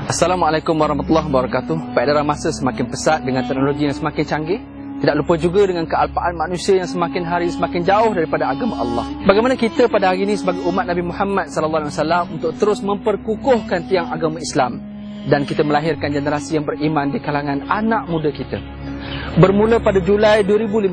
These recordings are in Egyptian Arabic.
Assalamualaikum warahmatullahi wabarakatuh. Peredaran masa semakin pesat dengan teknologi yang semakin canggih. Tidak lupa juga dengan kealpaan manusia yang semakin hari semakin jauh daripada agama Allah. Bagaimana kita pada hari ini sebagai umat Nabi Muhammad SAW untuk terus memperkukuhkan tiang agama Islam dan kita melahirkan generasi yang beriman di kalangan anak muda kita. Bermula pada Julai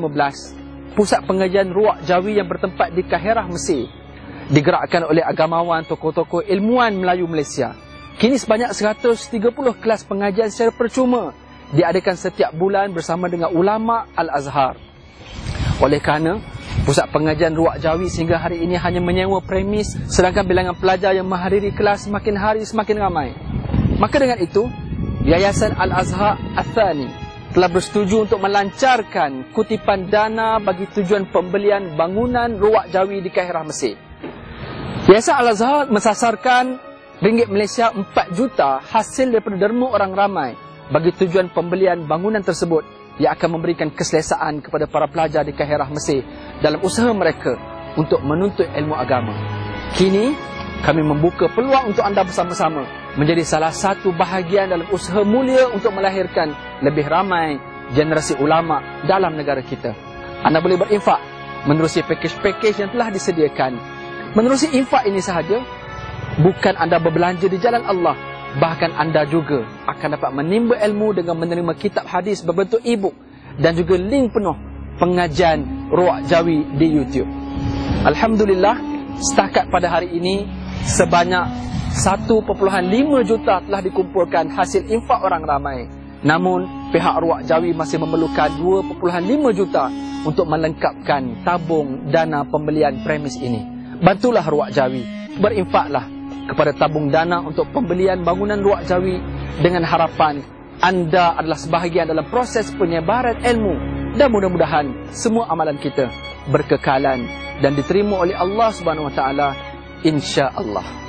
2015, pusat pengajian Ruak Jawi yang bertempat di Kahirah, Mesir digerakkan oleh agamawan tokoh-tokoh ilmuwan Melayu Malaysia. Kini sebanyak 130 kelas pengajian secara percuma diadakan setiap bulan bersama dengan ulama Al-Azhar. Oleh kerana pusat pengajian Ruak Jawi sehingga hari ini hanya menyewa premis sedangkan bilangan pelajar yang menghadiri kelas semakin hari semakin ramai. Maka dengan itu, Yayasan Al-Azhar Athani telah bersetuju untuk melancarkan kutipan dana bagi tujuan pembelian bangunan Ruak Jawi di Kahirah Mesir. Yayasan Al-Azhar mensasarkan ringgit Malaysia 4 juta hasil daripada derma orang ramai bagi tujuan pembelian bangunan tersebut yang akan memberikan keselesaan kepada para pelajar di Kahirah Mesir dalam usaha mereka untuk menuntut ilmu agama. Kini, kami membuka peluang untuk anda bersama-sama menjadi salah satu bahagian dalam usaha mulia untuk melahirkan lebih ramai generasi ulama dalam negara kita. Anda boleh berinfak menerusi pakej-pakej yang telah disediakan. Menerusi infak ini sahaja, bukan anda berbelanja di jalan Allah, Bahkan anda juga akan dapat menimba ilmu dengan menerima kitab hadis berbentuk e-book dan juga link penuh pengajian Ruak Jawi di YouTube. Alhamdulillah, setakat pada hari ini sebanyak 1.5 juta telah dikumpulkan hasil infak orang ramai. Namun, pihak Ruak Jawi masih memerlukan 2.5 juta untuk melengkapkan tabung dana pembelian premis ini. Bantulah Ruak Jawi, berinfaklah kepada tabung dana untuk pembelian bangunan Ruak Jawi dengan harapan anda adalah sebahagian dalam proses penyebaran ilmu dan mudah-mudahan semua amalan kita berkekalan dan diterima oleh Allah Subhanahu Wa Taala insya-Allah.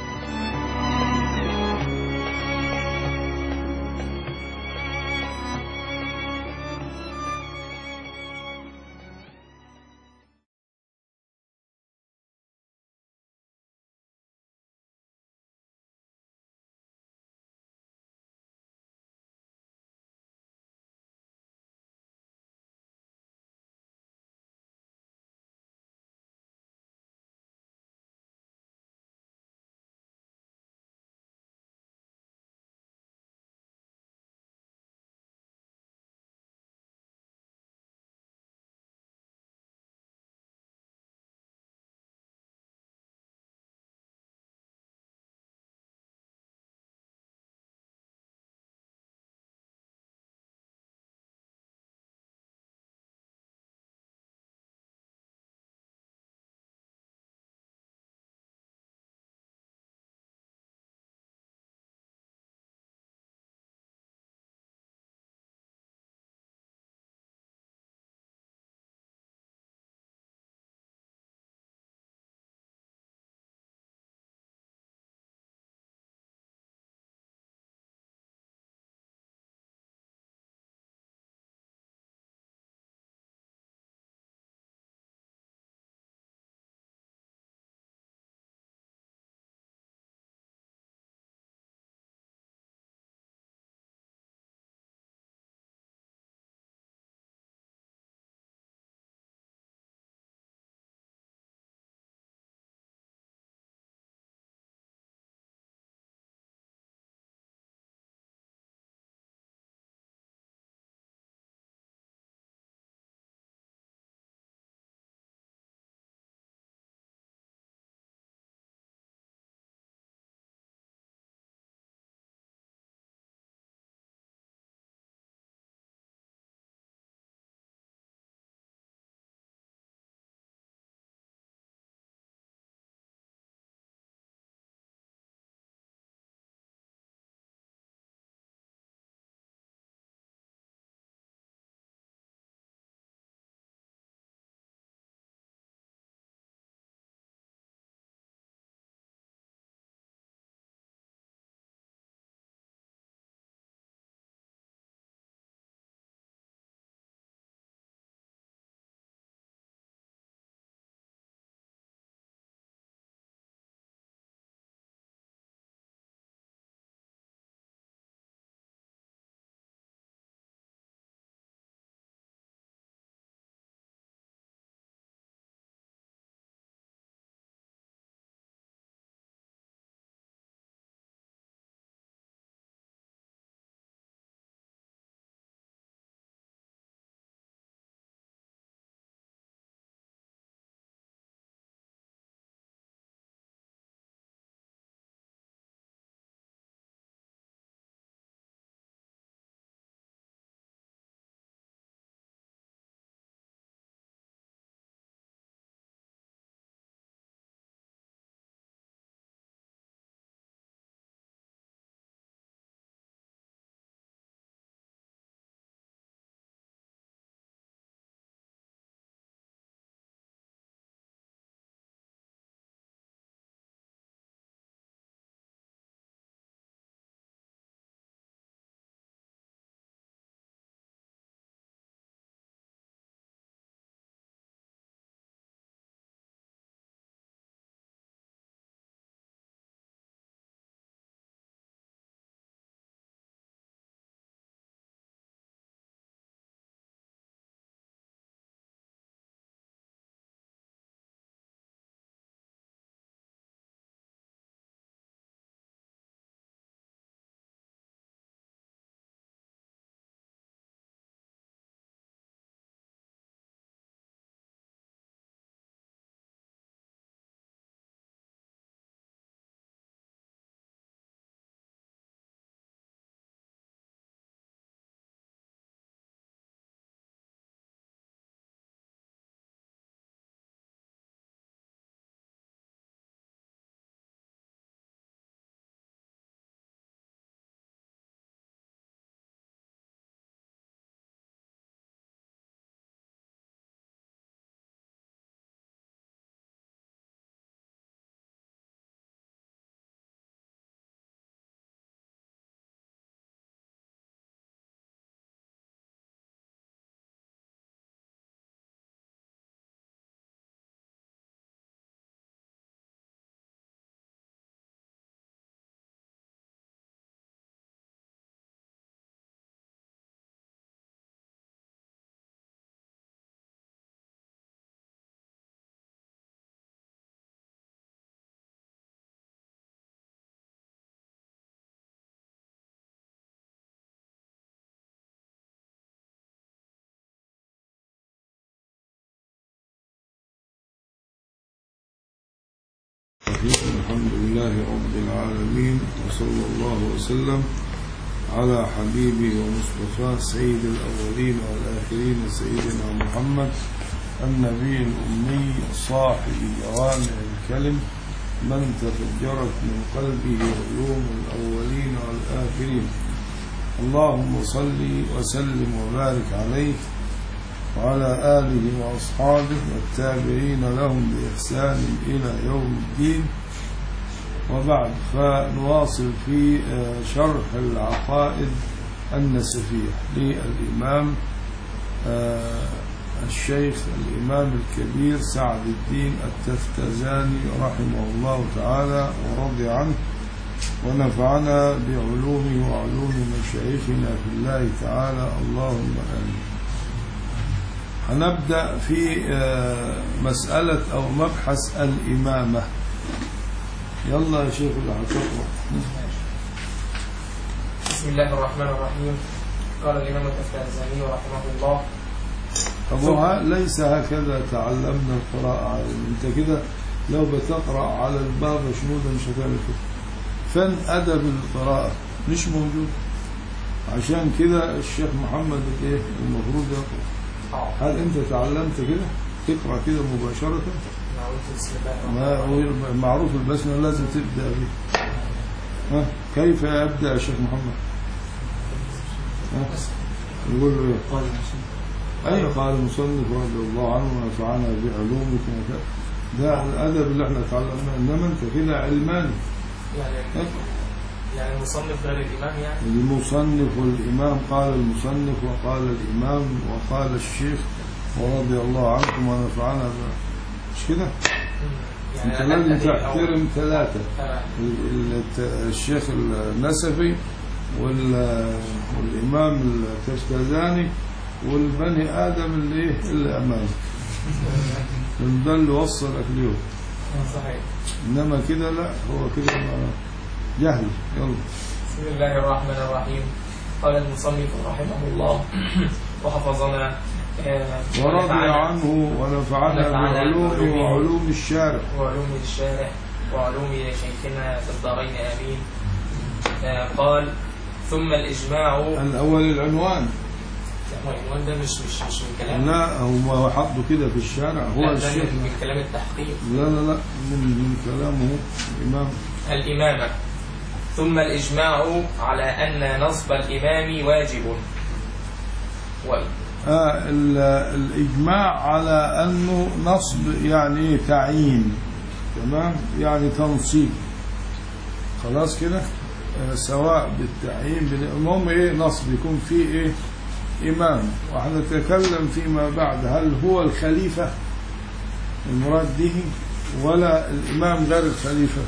الرحيم الحمد لله رب العالمين وصلى الله وسلم على حبيبه ومصطفى سيد الأولين والآخرين سيدنا محمد النبي الأمي صاحب جوامع الكلم من تفجرت من قلبه علوم الأولين والآخرين اللهم صل وسلم وبارك عليه وعلى آله وأصحابه والتابعين لهم بإحسان إلى يوم الدين وبعد فنواصل في شرح العقائد النسفية للإمام الشيخ الإمام الكبير سعد الدين التفتزاني رحمه الله تعالى ورضي عنه ونفعنا بعلومه وعلوم مشايخنا في الله تعالى اللهم آمين هنبدأ في مسألة أو مبحث الإمامة يلا يا شيخ العطاء بسم الله الرحمن الرحيم قال الإمام الأفلازاني رحمه الله أبوها ليس هكذا تعلمنا القراءة على أنت كده لو بتقرأ على الباب شنودا مش هتعمل كده فن أدب القراءة مش موجود عشان كده الشيخ محمد ايه المفروض يقرأ هل أنت تعلمت كده تقرأ كده مباشرة ما هو معروف البسمة لازم تبدأ به ها كيف يبدأ يا شيخ محمد ها يقول له ايه أي قال المصنف رضي الله عنه ونفعنا بعلومك ده الأدب اللي احنا تعلمناه إنما أنت كده علماني يعني يعني المصنف غير الإمام يعني المصنف والإمام قال المصنف وقال الإمام وقال الشيخ ورضي الله عنكم ونفعنا مش كده؟ انت لازم تحترم ثلاثة الشيخ النسفي والإمام التفتزاني والبني آدم اللي ايه اللي أمامك ده اللي وصلك اليوم صحيح إنما كده لا هو كده جهل يلا بسم الله الرحمن الرحيم قال المصنف رحمه الله وحفظنا ورضي عنه ونفعنا بعلومه وعلوم الشارع وعلوم الشارع وعلوم شيخنا في الدارين آمين قال ثم الإجماع الأول العنوان العنوان ده مش مش مش من كلام لا هو حطه كده في الشارع هو لا ده الشيخ من من كلام التحقيق لا لا لا من من كلامه الإمام الإمامة ثم الإجماع على أن نصب الإمام واجب وإن آه ال- الإجماع على أنه نصب يعني تعيين تمام يعني تنصيب خلاص كده آه سواء بالتعيين بال- المهم إيه نصب يكون فيه إيه إمام وحنتكلم فيما بعد هل هو الخليفة المراد به ولا الإمام غير الخليفة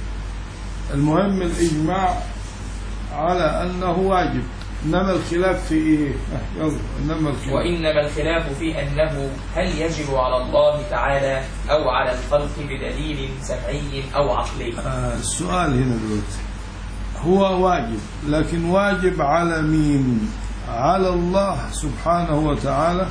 المهم الإجماع على أنه واجب إنما الخلاف في إيه آه، يلا إنما الخلاف وإنما الخلاف في أنه هل يجب على الله تعالى أو على الخلق بدليل سمعي أو عقلي آه، السؤال هنا دلوقتي هو واجب لكن واجب على مين على الله سبحانه وتعالى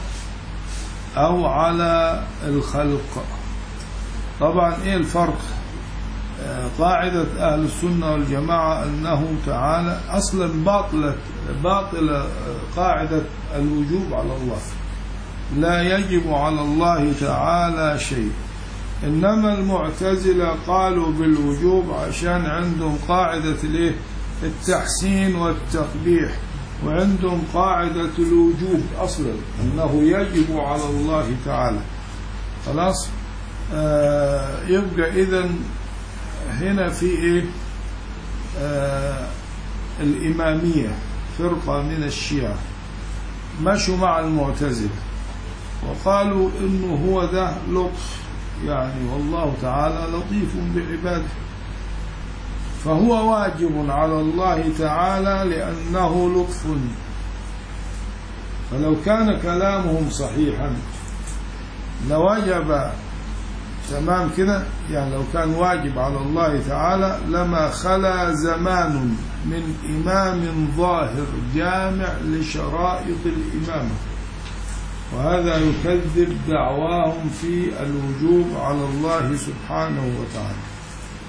أو على الخلق طبعا إيه الفرق آه، قاعدة أهل السنة والجماعة أنه تعالى أصلا باطلة باطلة آه، قاعدة الوجوب على الله لا يجب على الله تعالى شيء إنما المعتزلة قالوا بالوجوب عشان عندهم قاعدة الايه التحسين والتقبيح وعندهم قاعدة الوجوب أصلا أنه يجب على الله تعالى خلاص آه يبقى إذا هنا في إيه آه الإمامية فرقة من الشيعة مشوا مع المعتزلة وقالوا إنه هو ده لطف يعني والله تعالى لطيف بعباده فهو واجب على الله تعالى لأنه لطف فلو كان كلامهم صحيحا لوجب تمام كده يعني لو كان واجب على الله تعالى لما خلا زمان من إمام ظاهر جامع لشرائط الإمامة وهذا يكذب دعواهم في الوجوب على الله سبحانه وتعالى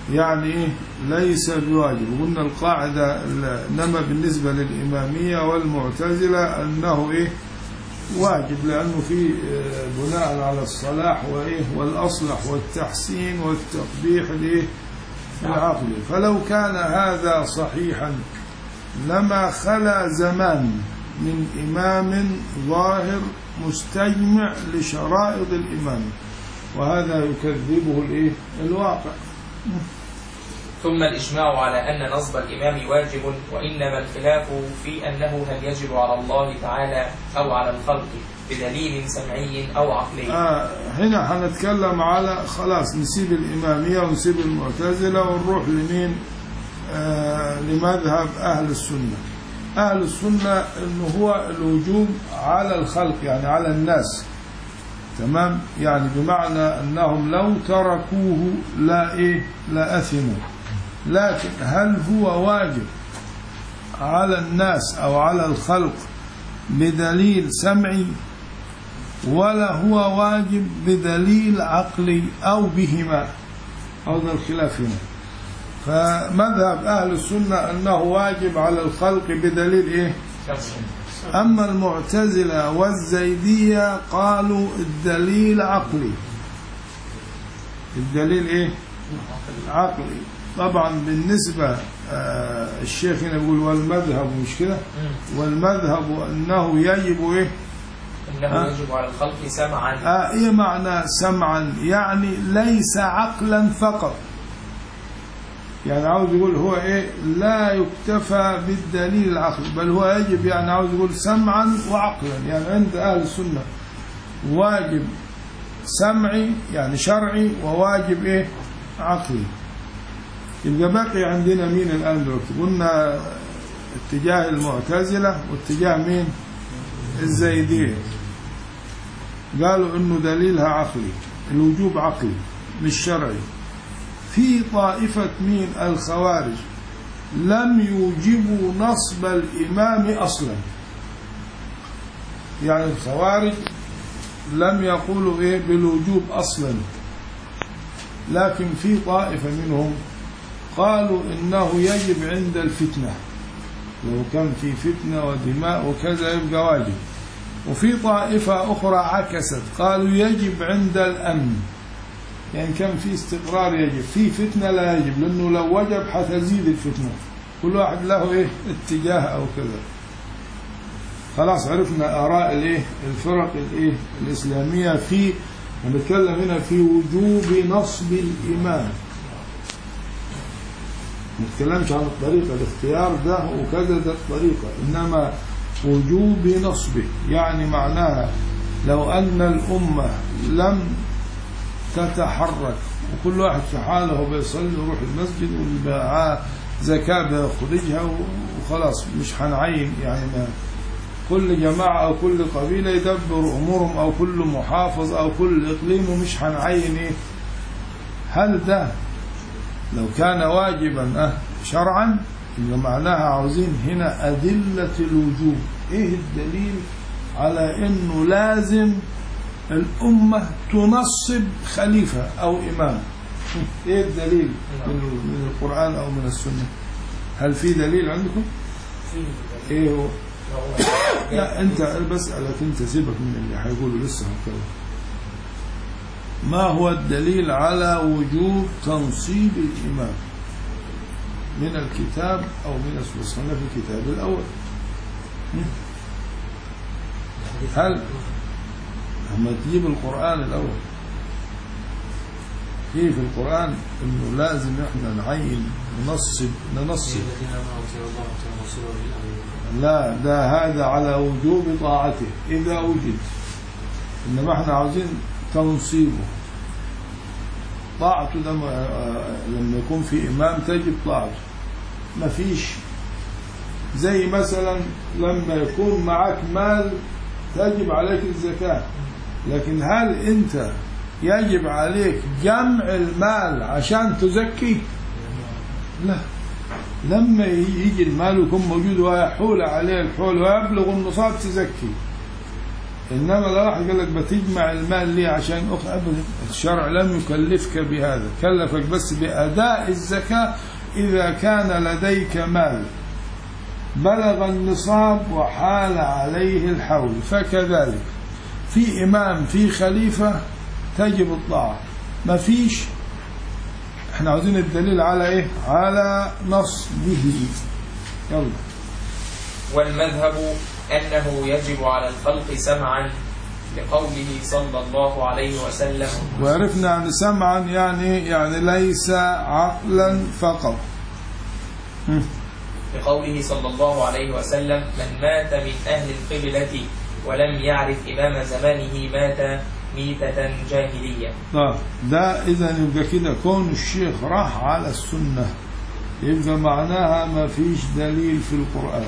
يعني إيه ليس بواجب قلنا القاعدة ال- إنما بالنسبة للإمامية والمعتزلة أنه إيه واجب لأنه في آه، بناء على الصلاح وإيه والأصلح والتحسين والتقبيح الإيه العقلي فلو كان هذا صحيحا لما خلا زمان من إمام ظاهر مستجمع لشرائط الإمام وهذا يكذبه الإيه الواقع ثم الإجماع على أن نصب الإمام واجب وإنما الخلاف في أنه هل يجب على الله تعالى أو على الخلق بدليل سمعي أو عقلي آه هنا هنتكلم على خلاص نسيب الإمامية ونسيب المعتزلة ونروح لمين آه لمذهب أهل السنة أهل السنة أنه هو الوجوب على الخلق يعني على الناس تمام يعني بمعنى أنهم لو تركوه لا إيه لا أثموا لكن هل هو واجب على الناس أو على الخلق بدليل سمعي ولا هو واجب بدليل عقلي أو بهما هذا الخلاف هنا فمذهب أهل السنة أنه واجب على الخلق بدليل إيه أما المعتزلة والزيدية قالوا الدليل عقلي الدليل إيه عقلي طبعا بالنسبة آه الشيخ هنا بيقول والمذهب مش كده والمذهب أنه يجب إيه أنه يجب على الخلق سمعا آه إيه معنى سمعا يعني ليس عقلا فقط يعني عاوز يقول هو إيه لا يكتفى بالدليل العقلي بل هو يجب يعني عاوز يقول سمعا وعقلا يعني عند أهل السنة واجب سمعي يعني شرعي وواجب إيه عقلي يبقى باقي عندنا مين الآن دلوقتي قلنا اتجاه المعتزلة واتجاه مين الزيدية قالوا انه دليلها عقلي الوجوب عقلي مش شرعي في طائفة مين الخوارج لم يوجبوا نصب الإمام أصلا يعني الخوارج لم يقولوا إيه بالوجوب أصلا لكن في طائفة منهم قالوا إنه يجب عند الفتنة لو كان في فتنة ودماء وكذا يبقى واجب وفي طائفة أخرى عكست قالوا يجب عند الأمن يعني كان في استقرار يجب في فتنة لا يجب لأنه لو وجب حتزيد الفتنة كل واحد له إيه اتجاه أو كذا خلاص عرفنا آراء الإيه الفرق الإيه الإسلامية في نتكلم هنا في وجوب نصب الإمام ما نتكلمش عن الطريقة الاختيار ده وكذا ده الطريقة إنما وجوب نصبه يعني معناها لو أن الأمة لم تتحرك وكل واحد في حاله بيصلي ويروح المسجد واللي معاه زكاة بيخرجها وخلاص مش هنعين يعني ما كل جماعة أو كل قبيلة يدبر أمورهم أو كل محافظ أو كل إقليم ومش هنعين إيه هل ده لو كان واجبا أه شرعا يبقى معناها عاوزين هنا أدلة الوجوب إيه الدليل على إنه لازم الأمة تنصب خليفة أو إمام إيه الدليل من من القرآن أو من السنة هل في دليل عندكم إيه هو لا أنت بسألك أنت سيبك من اللي هيقولوا لسه هكذا ما هو الدليل على وجوب تنصيب الإمام من الكتاب أو من السنة في الكتاب الأول هل لما تجيب القرآن الأول في في القرآن إنه لازم إحنا نعين ننصب ننصب لا ده هذا على وجوب طاعته إذا وجد إنما إحنا عاوزين تنصيبه طاعته لما لما يكون في إمام تجب طاعته ما فيش زي مثلا لما يكون معك مال تجب عليك الزكاة لكن هل أنت يجب عليك جمع المال عشان تزكي لا لما يجي المال ويكون موجود ويحول عليه الحول ويبلغ النصاب تزكي إنما لو واحد قال لك بتجمع المال ليه عشان أخ أبدا الشرع لم يكلفك بهذا كلفك بس بأداء الزكاة إذا كان لديك مال بلغ النصاب وحال عليه الحول فكذلك في إمام في خليفة تجب الطاعة ما فيش احنا عاوزين الدليل على ايه على نصبه يلا والمذهب أنه يجب على الخلق سمعا لقوله صلى الله عليه وسلم وعرفنا أن سمعا يعني يعني ليس عقلا فقط هم. لقوله صلى الله عليه وسلم من مات من أهل القبلة ولم يعرف إمام زمانه مات ميتة جاهلية طيب ده إذا يبقى كده كون الشيخ راح على السنة يبقى معناها ما فيش دليل في القرآن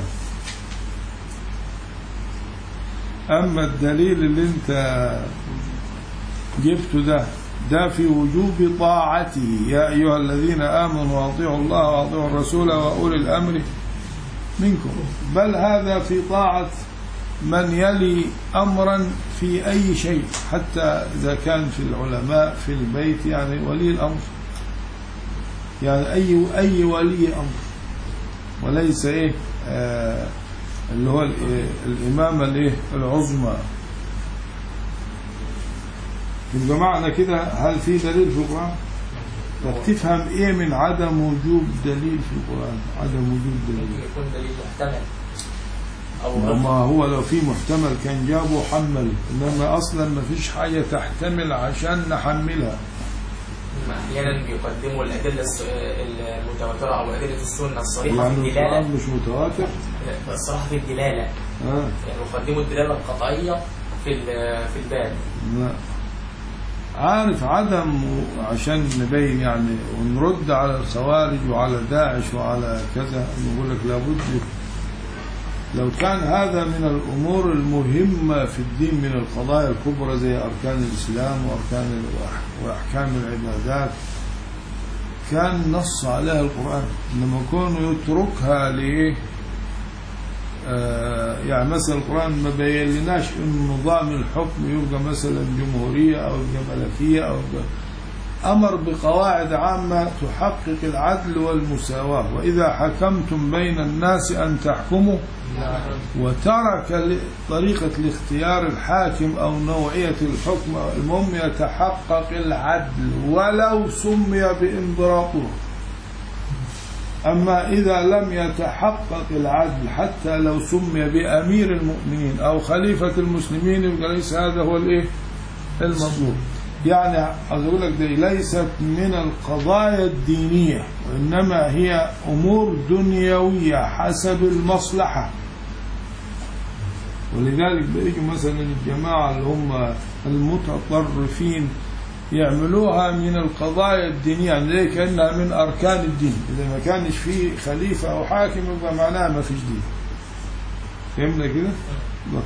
أما الدليل اللي أنت جبته ده ده في وجوب طاعته يا أيها الذين آمنوا أطيعوا الله وأطيعوا الرسول وأولي الأمر منكم بل هذا في طاعة من يلي أمرا في أي شيء حتى إذا كان في العلماء في البيت يعني ولي الأمر يعني أي أي ولي أمر وليس إيه آه اللي هو الإيه الإمامة الإيه العظمى يبقى معنى كده هل في دليل في القرآن؟ طب تفهم إيه من عدم وجود دليل في القرآن؟ عدم وجود دليل ممكن يكون دليل محتمل أو ما هو لو في محتمل كان جابه حمل انما اصلا ما فيش حاجه تحتمل عشان نحملها أحيانا بيقدموا الأدلة الس- المتواترة أو أدلة السنة الصريحة في يعني الدلالة القران مش متواتر الصراحة في الدلالة اه يعني يقدموا الدلالة القطعية في ال- في الباب لا عارف عدم عشان نبين يعني ونرد على الخوارج وعلى داعش وعلى كذا نقول لك لابد لو كان هذا من الأمور المهمة في الدين من القضايا الكبرى زي أركان الإسلام وأركان الأح- وأحكام العبادات كان نص عليها القرآن إنما كونه يتركها لإيه آه، يعني مثلا القرآن ما بين لناش إن نظام الحكم يبقى مثلا جمهورية أو يبقى ملكية أو يبقى أمر بقواعد عامة تحقق العدل والمساواة وإذا حكمتم بين الناس أن تحكموا وترك ل- طريقة الاختيار الحاكم أو نوعية الحكم المهم يتحقق العدل ولو سمي بإمبراطور أما إذا لم يتحقق العدل حتى لو سمي بأمير المؤمنين أو خليفة المسلمين يبقى ليس هذا هو الإيه المطلوب يعني أقول لك دي ليست من القضايا الدينية وإنما هي أمور دنيوية حسب المصلحة ولذلك بيجوا مثلا الجماعة اللي هم المتطرفين يعملوها من القضايا الدينية يعني ليه كأنها من أركان الدين إذا ما كانش فيه خليفة أو حاكم يبقى معناها ما فيش دين فهمنا كده؟ بس.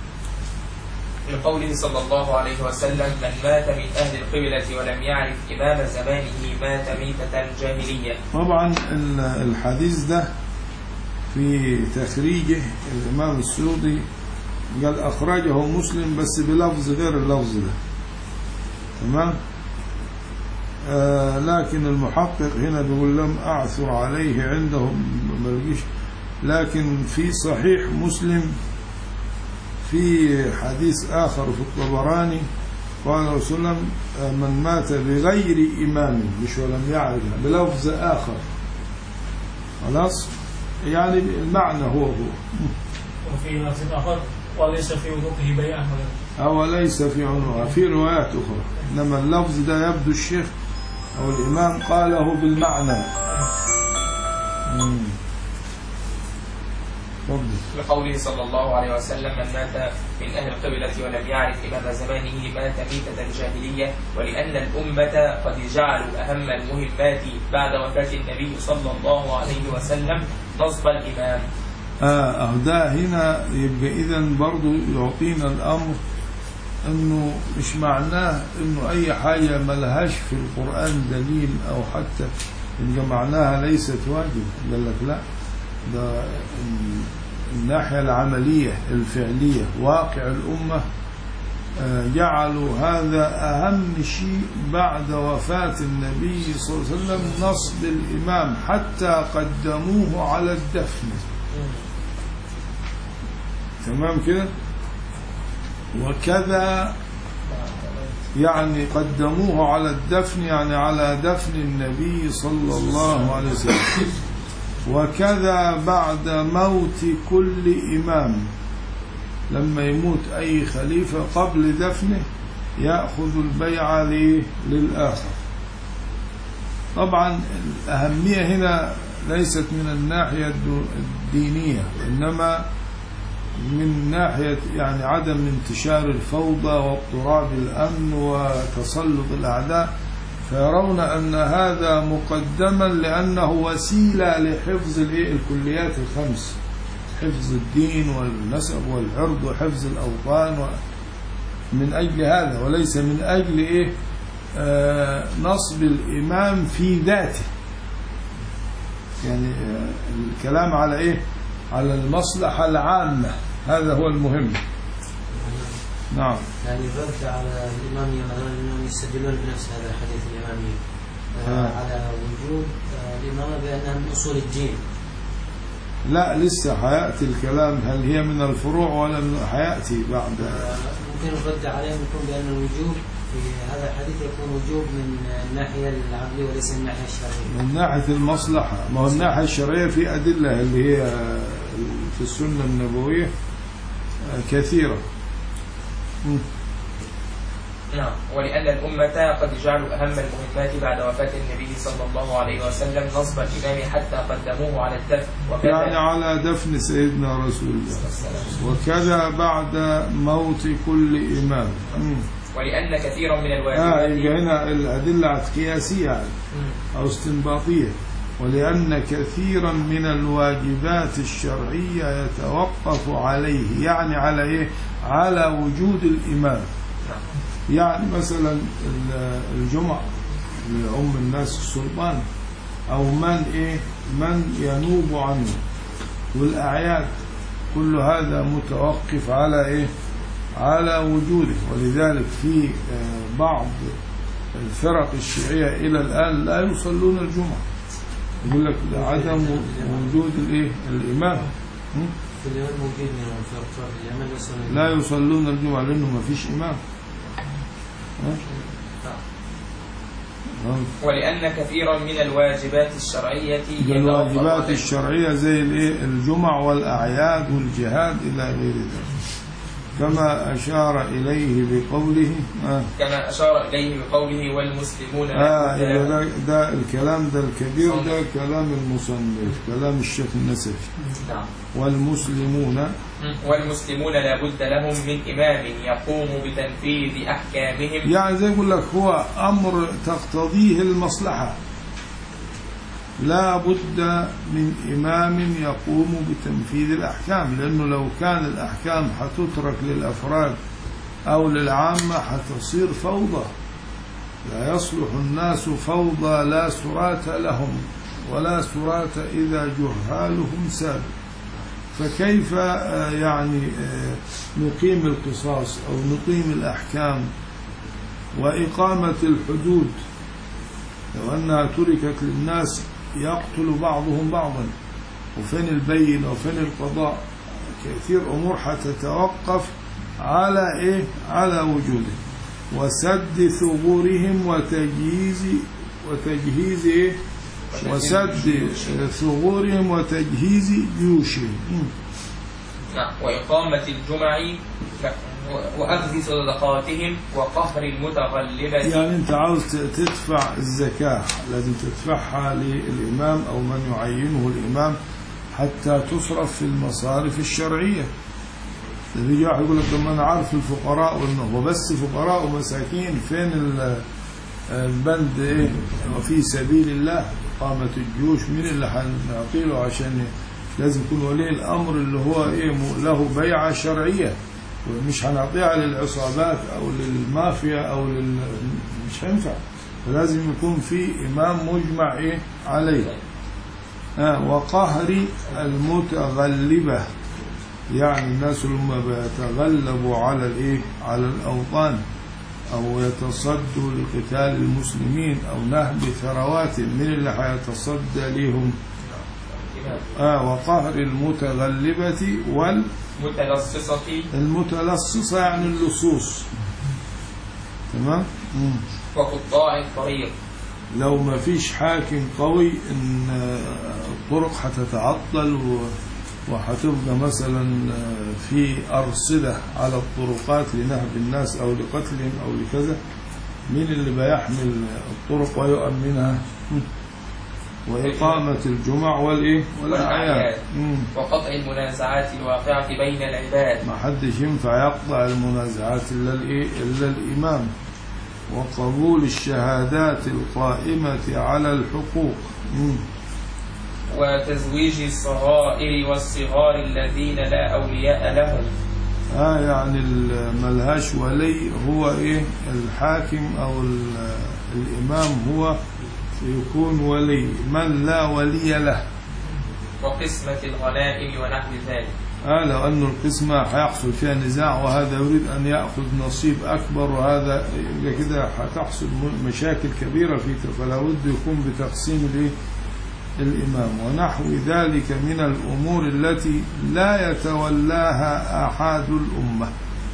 لقوله صلى الله عليه وسلم من مات من أهل القبلة ولم يعرف إمام زمانه مات ميتة جاهلية طبعا ال- الحديث ده في تخريجه الإمام السيوطي قال أخرجه مسلم بس بلفظ غير اللفظ ده تمام آه لكن المحقق هنا بيقول لم أعثر عليه عندهم ما لقيش لكن في صحيح مسلم في حديث آخر في الطبراني قال رسول الله آه، من مات بغير إمام مش ولم يعرف بلفظ آخر خلاص يعني المعنى هو هو وفي لفظ آخر وليس في وضوءه بيان ولا أو ليس في عنوها في روايات أخرى إنما اللفظ ده يبدو الشيخ أو الإمام قاله بالمعنى مم. تفضل لقوله صلى الله عليه وسلم من مات من أهل القبلة ولم يعرف إمام زمانه مات ميتة جاهلية ولأن الأمة قد جعلوا أهم المهمات بعد وفاة النبي صلى الله عليه وسلم نصب الإمام آه أهو ده هنا يبقى إذا برضو يعطينا الأمر إنه مش معناه إنه أي حاجة ملهاش في القرآن دليل أو حتى يبقى معناها ليست واجب قال لك لا ده ال- الناحية العملية الفعلية واقع الأمة آه، جعلوا هذا أهم شيء بعد وفاة النبي صلى الله عليه وسلم نصب الإمام حتى قدموه على الدفن تمام كده وكذا يعني قدموه على الدفن يعني على دفن النبي صلى الله عليه وسلم وكذا بعد موت كل إمام لما يموت أي خليفة قبل دفنه يأخذ البيعة ليه؟ للآخر طبعا الأهمية هنا ليست من الناحية الدو- الدينية إنما من ناحية يعني عدم انتشار الفوضى واضطراب الأمن وتسلط الأعداء فيرون أن هذا مقدما لأنه وسيلة لحفظ الإيه؟ الكليات الخمس حفظ الدين والنسب والعرض وحفظ الأوطان و من أجل هذا وليس من أجل إيه آه نصب الإمام في ذاته يعني آه الكلام على إيه على المصلحة العامة هذا هو المهم نعم يعني الرد على الإمامية مثلا أنهم يستدلون بنفس هذا الحديث الإمامية آه، آه. على وجود آه، الإمامة بأنها من أصول الدين لا لسه حياتي الكلام هل هي من الفروع ولا من حياتي بعد آه، ممكن الرد عليهم يكون بأن الوجوب في هذا الحديث يكون وجوب من الناحية العقلية وليس من الناحية الشرعية من ناحية المصلحة ما هو الناحية الشرعية في أدلة اللي هي في السنة النبوية كثيرة مم. نعم ولأن الأمة قد جعلوا أهم المهمات بعد وفاة النبي صلى الله عليه وسلم نصب الإمام حتى قدموه على الدفن وكذا يعني على دفن سيدنا رسول الله وكذا بعد موت كل إمام مم. ولأن كثيرا من آه الواجبات يبقى هنا الأدلة قياسية يعني مم. أو استنباطية ولأن كثيرا من الواجبات الشرعية يتوقف عليه يعني على إيه على وجود الإمام يعني مثلا ال- الجمعة لأم الناس السلطان أو من إيه من ينوب عنه والأعياد كل هذا متوقف على إيه على وجوده ولذلك في آه، بعض الفرق الشيعية إلى الآن لا يصلون الجمعة يقول لك عدم وجود الإيه الإمام م? في اليوم موجود منهم فرق فرق اليمن يصلون لا يصلون الجمعة لأنه ما فيش إمام ها؟ ها؟ ولأن كثيرا من الواجبات الشرعية ده الواجبات يتوقف عليه. الشرعية زي الإيه الجمع والأعياد والجهاد إلى غير ذلك كما أشار إليه بقوله آه كما أشار إليه بقوله والمسلمون آه لا إذا بد ده, ده الكلام ده الكبير ده كلام المصنف كلام الشيخ النسفي نعم. والمسلمون والمسلمون لا بد لهم من إمام يقوم بتنفيذ أحكامهم يعني زي يقول لك هو أمر تقتضيه المصلحة لا بد من إمام يقوم بتنفيذ الأحكام لأنه لو كان الأحكام حتترك للأفراد أو للعامة حتصير فوضى لا يصلح الناس فوضى لا سرات لهم ولا سرات إذا جهالهم ساد فكيف آه، يعني آه، نقيم القصاص أو نقيم الأحكام وإقامة الحدود لو أنها تركت للناس يقتل بعضهم بعضا وفين البين وفين القضاء كثير أمور حتتوقف على إيه على وجوده وسد ثغورهم وتجهيز وتجهيز إيه وسد ثغورهم وتجهيز جيوشهم مم. نعم. وإقامة الجمع و- وأخذ صدقاتهم وقهر المتغلبة يعني انت عاوز ت- تدفع الزكاة لازم تدفعها للإمام أو من يعينه الإمام حتى تصرف في المصارف الشرعية اللي واحد يقول لك طب ما انا عارف الفقراء وانه بس فقراء ومساكين فين ال- البند ايه وفي سبيل الله قامت الجيوش مين اللي هنعطي له عشان ي- لازم يكون ولي الامر اللي هو ايه م- له بيعه شرعيه ومش هنعطيها للعصابات او للمافيا او لل مش هينفع فلازم يكون في امام مجمع ايه عليه آه وقهر المتغلبه يعني الناس اللي هم بيتغلبوا على الايه على الاوطان او يتصدوا لقتال المسلمين او نهب ثرواتهم من اللي هيتصدى ليهم آه وقهر المتغلبة متلصصة والمتلصصة يعني اللصوص تمام مم. وقطاع الطريق لو ما فيش حاكم قوي ان آه، الطرق هتتعطل و- وهتبقى مثلا آه، في أرصدة على الطرقات لنهب الناس أو لقتلهم أو لكذا مين اللي بيحمل الطرق ويؤمنها مم. وإقامة الجمع والإيه والأعياد والأعياد. مم. وقطع المنازعات الواقعة بين العباد ما حدش ينفع يقطع المنازعات إلا الإيه إلا الإمام وقبول الشهادات القائمة على الحقوق مم. وتزويج الصغائر والصغار الذين لا أولياء لهم آه يعني ال- ملهاش ولي هو إيه الحاكم أو ال- الإمام هو يكون ولي من لا ولي له وقسمة الغنائم ونحو ذلك آه لو أن القسمة هيحصل فيها نزاع وهذا يريد أن يأخذ نصيب أكبر وهذا يبقى كده هتحصل م- مشاكل كبيرة في فلا بد يكون بتقسيم الإيه؟ الإمام ونحو ذلك من الأمور التي لا يتولاها أحد الأمة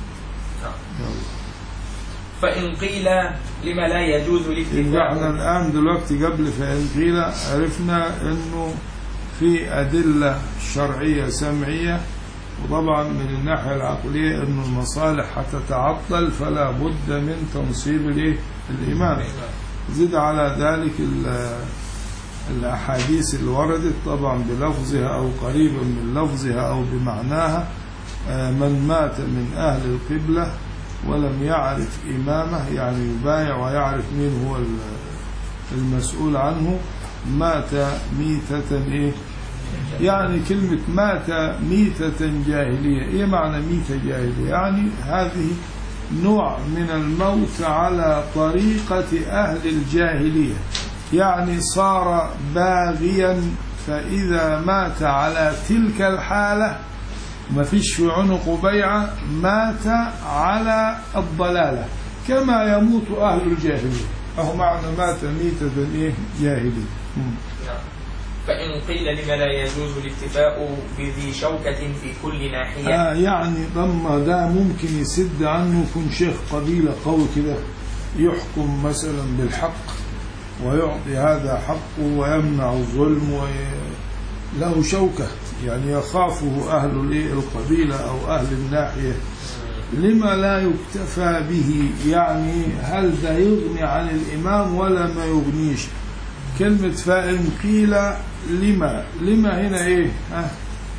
يلا. فإن قيل لما لا يجوز يبقى احنا الاتفاق الآن دلوقتي قبل فإن قيل عرفنا أنه في أدلة شرعية سمعية وطبعا من الناحية العقلية أنه المصالح هتتعطل فلا بد من تنصيب الإيه؟ الإمام زد على ذلك ال- الأحاديث اللي وردت طبعا بلفظها أو قريبا من لفظها أو بمعناها آه، من مات من أهل القبلة ولم يعرف إمامه يعني يبايع ويعرف مين هو ال- المسؤول عنه مات ميتة إيه يعني كلمة مات ميتة جاهلية إيه معنى ميتة جاهلية يعني هذه نوع من الموت على طريقة أهل الجاهلية يعني صار باغيا فإذا مات على تلك الحالة ما فيش في عنقه بيعة مات على الضلالة كما يموت أهل الجاهلية أهو معنى مات ميتة إيه جاهلية مم. نعم. فإن قيل لما لا يجوز الاتفاق بذي شوكة في كل ناحية آه يعني لما ده ممكن يسد عنه يكون شيخ قبيلة قوي كده يحكم مثلا بالحق ويعطي هذا حقه ويمنع الظلم وي... له شوكة يعني يخافه أهل الإيه؟ القبيلة أو أهل الناحية لما لا يكتفى به يعني هل ده يغني عن الإمام ولا ما يغنيش كلمة فإن قيل لما لما هنا إيه ها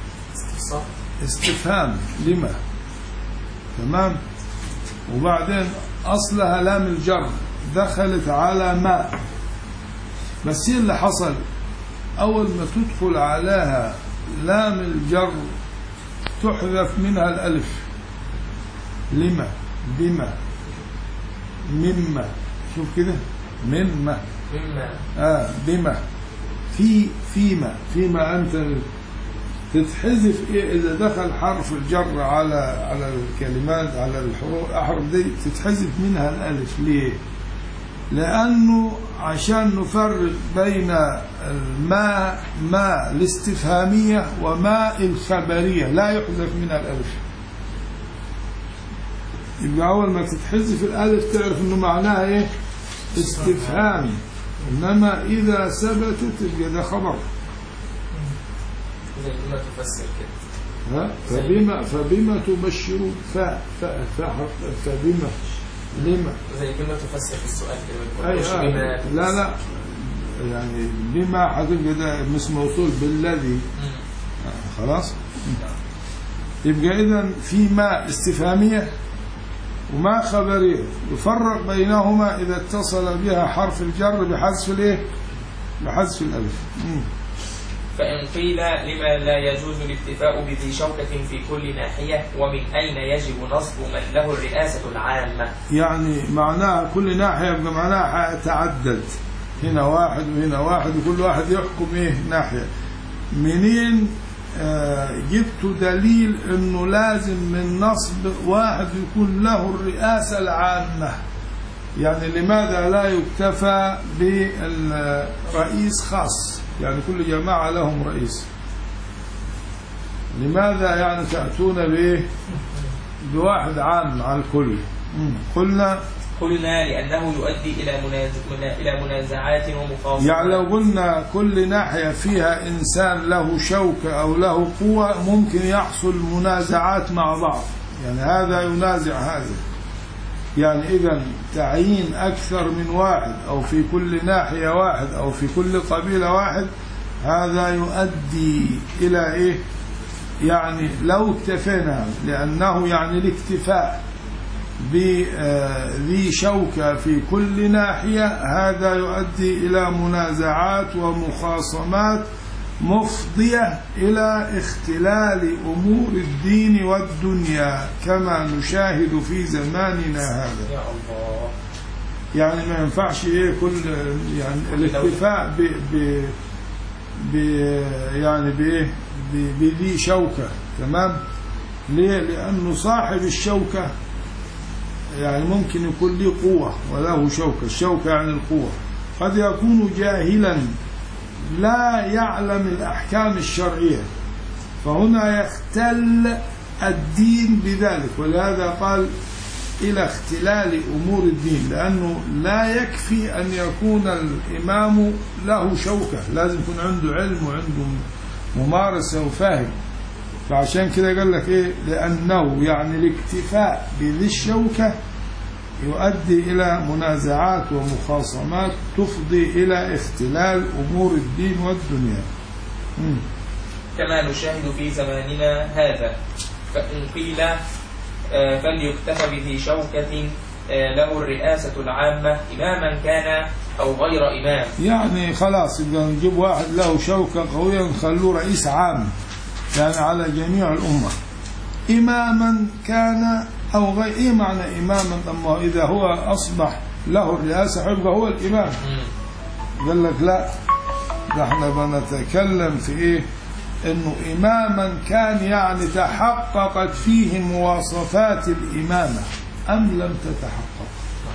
استفهام لما تمام وبعدين أصلها لام الجر دخلت على ما بس ايه اللي حصل أول ما تدخل عليها لام الجر تحذف منها الألف لما بما مما شوف كده مما مما آه بما في فيما فيما أنت تتحذف إيه إذا دخل حرف الجر على على الكلمات على الحروف الأحرف دي تتحذف منها الألف ليه؟ لأنه عشان نفرق بين الماء ماء الاستفهامية وماء الخبرية لا يحذف منها الألف يبقى أول ما تتحذف الألف تعرف إنه معناها إيه؟ استفهام إنما إذا ثبتت يبقى ده خبر زي ما تفسر كده ها فبما فبما تبشرون ف ف ف فبما لما زي كلمة تفسر في السؤال كده ما أي تقولش آه بما لا لا يعني بما هتبقى ده اسم موصول بالذي مم. آه، خلاص يبقى إذا في ما استفهامية وما خبرية يفرق بينهما إذا اتصل بها حرف الجر بحذف الإيه؟ بحذف الألف مم. فإن قيل لما لا يجوز الاتفاق بذي شوكة في كل ناحية ومن أين يجب نصب من له الرئاسة العامة يعني معناها كل ناحية يبقى معناها تعدد هنا واحد وهنا واحد وكل واحد يحكم ايه ناحية منين آه، جبت دليل انه لازم من نصب واحد يكون له الرئاسة العامة يعني لماذا لا يكتفى بالرئيس خاص يعني كل جماعة لهم رئيس لماذا يعني تأتون به بواحد عام على الكل مم. قلنا قلنا لأنه يؤدي إلى مناز... منا- إلى منازعات ومخاصمات يعني لو قلنا كل ناحية فيها إنسان له شوكة أو له قوة ممكن يحصل منازعات مع بعض يعني هذا ينازع هذا يعني إذا تعيين أكثر من واحد أو في كل ناحية واحد أو في كل قبيلة واحد هذا يؤدي إلى إيه يعني لو اكتفينا لأنه يعني الاكتفاء بذي شوكة في كل ناحية هذا يؤدي إلى منازعات ومخاصمات مفضية إلى اختلال أمور الدين والدنيا كما نشاهد في زماننا هذا يا الله يعني ما ينفعش ايه كل يعني الاكتفاء ب ب ب يعني بايه ب- بذي شوكه تمام ليه لانه صاحب الشوكه يعني ممكن يكون له قوه وله شوكه الشوكه يعني القوه قد يكون جاهلا لا يعلم الاحكام الشرعيه فهنا يختل الدين بذلك ولهذا قال إلى اختلال أمور الدين لأنه لا يكفي أن يكون الإمام له شوكة لازم يكون عنده علم وعنده ممارسة وفاهم فعشان كده قال لك إيه لأنه يعني الاكتفاء بذي الشوكة يؤدي إلى منازعات ومخاصمات تفضي إلى اختلال أمور الدين والدنيا مم. كما نشاهد في زماننا هذا فإن قيل آه، فليكتفى بذي شوكة آه، له الرئاسة العامة إماما كان أو غير إمام يعني خلاص يبقى نجيب واحد له شوكة قوية نخلوه رئيس عام يعني على جميع الأمة إماما كان أو غير إيه معنى إماما أما إذا هو أصبح له الرئاسة يبقى هو الإمام مم. قال لك لا ده احنا بنتكلم في إيه إنه إماما كان يعني تحققت فيه مواصفات الإمامة أم لم تتحقق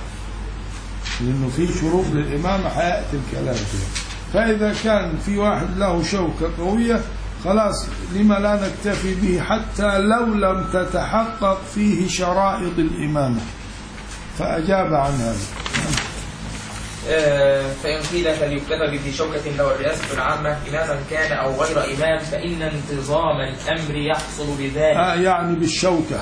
لأنه في شروط للإمامة حياتي الكلام فيها فإذا كان في واحد له شوكة قوية خلاص لما لا نكتفي به حتى لو لم تتحقق فيه شرائط الإمامة فأجاب عن هذا آه، فإن قيل فليكتفى بذي شوكة له الرئاسة العامة إماما كان أو غير إمام فإن انتظام الأمر يحصل بذلك آه يعني بالشوكة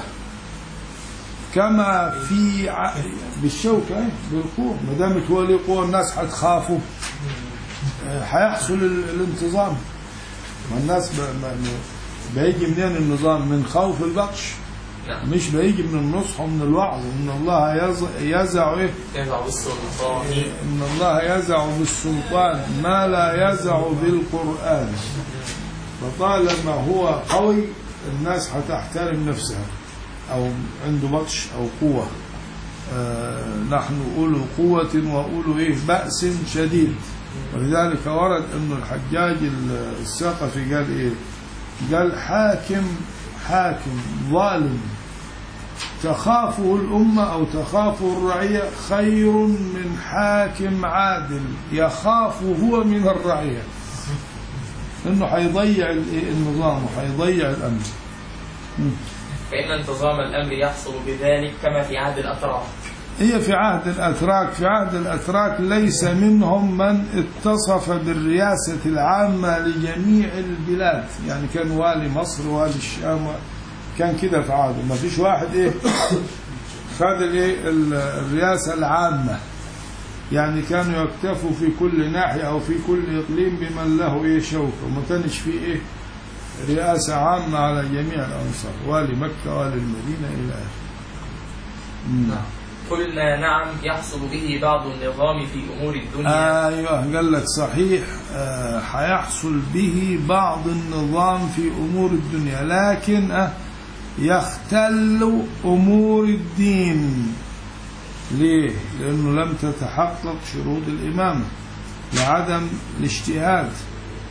كما في ع... بالشوكة إيه؟ بالقوة ما دامت هو له قوة الناس حتخافوا آه، حيحصل ال- الانتظام ما الناس ب... ما... ما- بيجي منين النظام من خوف البطش نعم مش بيجي من النصح ومن الوعظ ان الله يز... يزع ايه يزع بالسلطان ان الله يزع بالسلطان ما لا يزع بالقرآن فطالما هو قوي الناس حتحترم نفسها أو عنده بطش أو قوة آه نحن أولو قوة وأولو إيه بأس شديد ولذلك ورد أن الحجاج الثقفي قال إيه قال حاكم حاكم ظالم تخافه الأمة أو تخافه الرعية خير من حاكم عادل يخاف هو من الرعية إنه حيضيع الإيه؟ النظام وحيضيع الأمن فإن انتظام الأمر يحصل بذلك كما في عهد الأتراك هي في عهد الأتراك في عهد الأتراك ليس منهم من اتصف بالرياسة العامة لجميع البلاد يعني كان والي مصر والي الشام كان كده في عهده ما فيش واحد ايه خد الايه ال- الرئاسة العامة يعني كانوا يكتفوا في كل ناحية أو في كل إقليم بمن له إيه شوكة وما كانش في إيه رئاسة عامة على جميع الأنصار والي مكة والي المدينة إلى آخره نعم قلنا نعم يحصل به بعض النظام في أمور الدنيا ايوه قال لك صحيح آه، حيحصل به بعض النظام في امور الدنيا لكن آه، يختل امور الدين ليه لانه لم تتحقق شروط الامامه لعدم الاجتهاد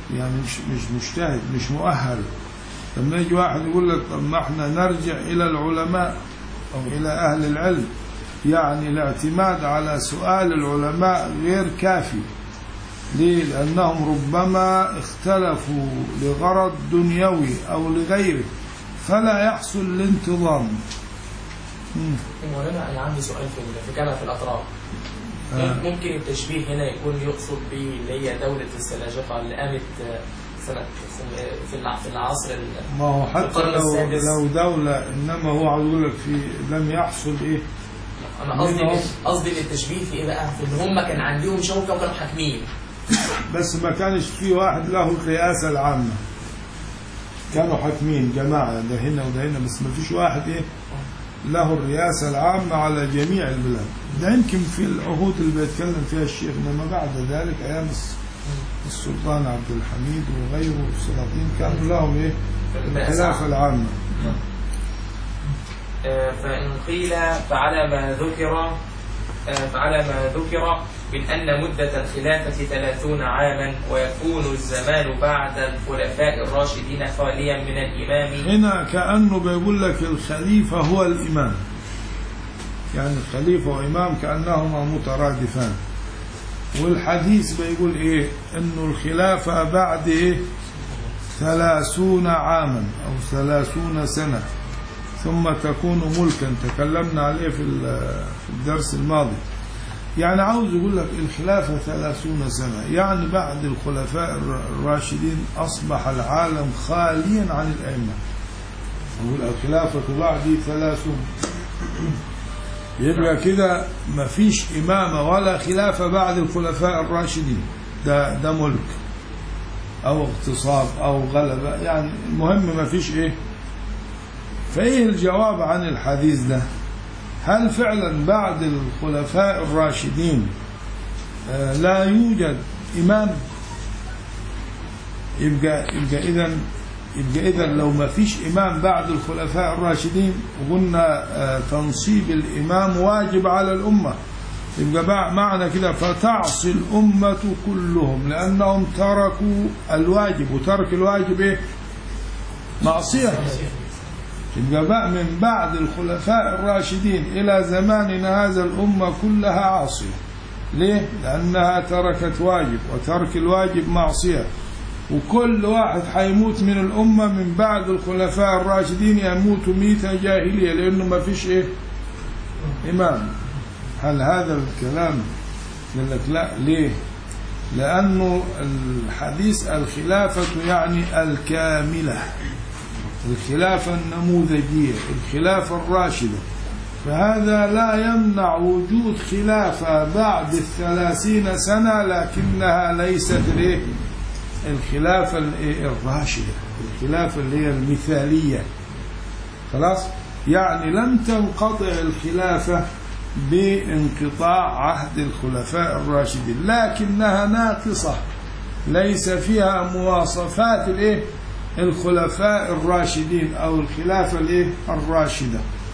يعني مش مش مجتهد مش مؤهل لما يجي واحد يقول لك طب ما احنا نرجع الى العلماء او الى اهل العلم يعني الاعتماد على سؤال العلماء غير كافي ليه؟ لأنهم ربما اختلفوا لغرض دنيوي أو لغيره فلا يحصل الانتظام مم. مولانا انا عندي سؤال في في كما في الاطراف آه. ممكن التشبيه هنا يكون يقصد به اللي هي دولة السلاجقة اللي قامت آه، سنة في الع- في العصر ال- ما هو حتى القرن لو السادس. لو دولة إنما هو عاوز يقول لك في لم يحصل إيه انا قصدي منهم. قصدي ان التشبيه في ايه بقى؟ في ان هم كان عندهم شوكة وكانوا حاكمين بس ما كانش في واحد له الرئاسة العامة كانوا حاكمين جماعة ده هنا وده هنا بس ما فيش واحد إيه له الرئاسة العامة على جميع البلاد ده يمكن في العهود اللي بيتكلم فيها الشيخ إنما بعد ذلك أيام الس- السلطان عبد الحميد وغيره السلاطين كانوا لهم إيه الخلافة العامة آه، فإن قيل فعلى ما ذكر آه، فعلى ما ذكر من أن مدة الخلافة ثلاثون عاما ويكون الزمان بعد الخلفاء الراشدين خاليا من الإمام هنا كأنه بيقول لك الخليفة هو الإمام يعني الخليفة وإمام كأنهما مترادفان والحديث بيقول إيه إنه الخلافة بعد إيه ثلاثون عاما أو ثلاثون سنة ثم تكون ملكا تكلمنا عليه في ال- في الدرس الماضي يعني عاوز يقول لك الخلافة ثلاثون سنة يعني بعد الخلفاء الر- الراشدين أصبح العالم خاليا عن الأئمة يقول الخلافة بعد ثلاثون يبقى كده ما فيش إمامة ولا خلافة بعد الخلفاء الراشدين ده ده ملك أو اغتصاب أو غلبة يعني المهم ما فيش إيه فإيه الجواب عن الحديث ده هل فعلا بعد الخلفاء الراشدين آه، لا يوجد إمام يبقى يبقى إذا يبقى إذا لو ما فيش إمام بعد الخلفاء الراشدين قلنا آه، تنصيب الإمام واجب على الأمة يبقى بع- معنى كده فتعصي الأمة كلهم لأنهم تركوا الواجب وترك الواجب إيه؟ معصية يبقى بقى من بعد الخلفاء الراشدين إلى زماننا هذا الأمة كلها عاصية ليه؟ لأنها تركت واجب وترك الواجب معصية وكل واحد حيموت من الأمة من بعد الخلفاء الراشدين يموت ميتة جاهلية لأنه ما فيش إيه إمام هل هذا الكلام يقول لك لا ليه لأنه الحديث الخلافة يعني الكاملة الخلافة النموذجية الخلافة الراشدة فهذا لا يمنع وجود خلافة بعد الثلاثين سنة لكنها ليست الايه الخلافة الايه الراشدة الخلافة اللي هي المثالية خلاص يعني لم تنقطع الخلافة بانقطاع عهد الخلفاء الراشدين لكنها ناقصة ليس فيها مواصفات الايه الخلفاء الراشدين او الخلافة الايه الراشدة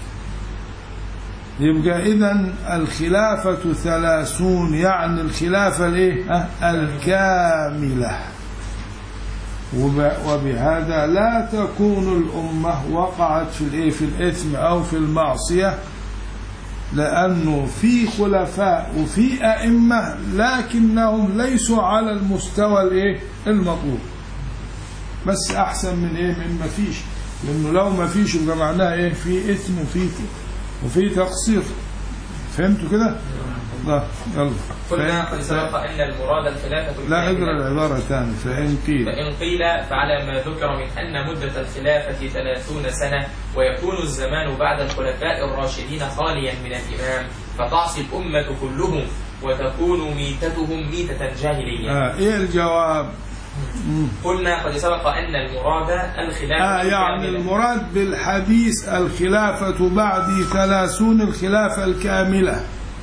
يبقى اذا الخلافة ثلاثون يعني الخلافة الايه ها؟ الكاملة وب- وبهذا لا تكون الأمة وقعت في الايه في الإثم أو في المعصية لأنه في خلفاء وفي أئمة لكنهم ليسوا على المستوى الايه المطلوب بس أحسن من ايه من ما فيش لأنه لو ما فيش يبقى معناها ايه في إثم وفي وفي تقصير فهمتوا كده؟ لا يلا قلنا فإن- قد سبق أن المراد الخلافة لا الكاملة. اقرا العبارة ثانية فإن قيل فإن قيل فعلى ما ذكر من أن مدة الخلافة ثلاثون سنة ويكون الزمان بعد الخلفاء الراشدين خاليا من الإمام فتعصي الأمة كلهم وتكون ميتتهم ميتة جاهلية آه إيه الجواب؟ مم. قلنا قد سبق أن المراد الخلافة آه يعني الكاملة. المراد بالحديث الخلافة بعد ثلاثون الخلافة الكاملة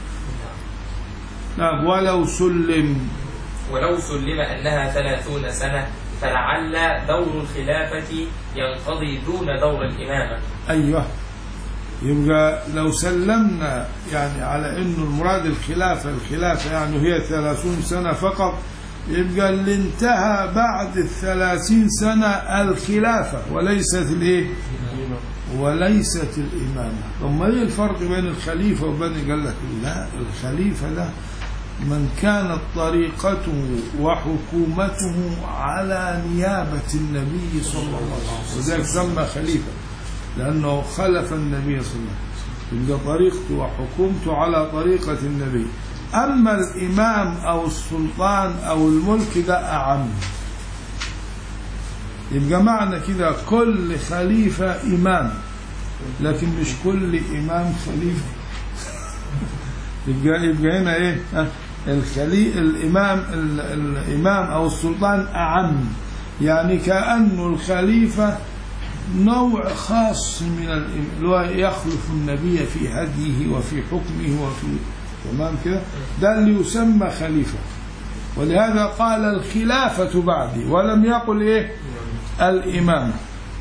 نعم ولو سلم ولو سلم أنها ثلاثون سنة فلعل دور الخلافة ينقضي دون دور الإمامة أيوه يبقى لو سلمنا يعني على أنه المراد الخلافة الخلافة يعني هي ثلاثون سنة فقط يبقى اللي انتهى بعد الثلاثين سنة الخلافة وليست الايه وليست الإمامة طب ما ايه الفرق بين الخليفة وبين قال لك لا الخليفة ده من كانت طريقته وحكومته على نيابة النبي صلى الله عليه وسلم وذلك سمى خليفة لأنه خلف النبي صلى الله عليه وسلم يبقى طريقته وحكومته على طريقة النبي أما الإمام أو السلطان أو الملك ده أعم يبقى معنى كده كل خليفة إمام لكن مش كل إمام خليفة يبقى يبقى هنا إيه ها؟ الخلي الإمام ال- الإمام أو السلطان أعم يعني كأنه الخليفة نوع خاص من الإم- اللي هو يخلف النبي في هديه وفي حكمه وفي تمام كده ده اللي يسمى خليفة ولهذا قال الخلافة بعدي ولم يقل إيه الإمامة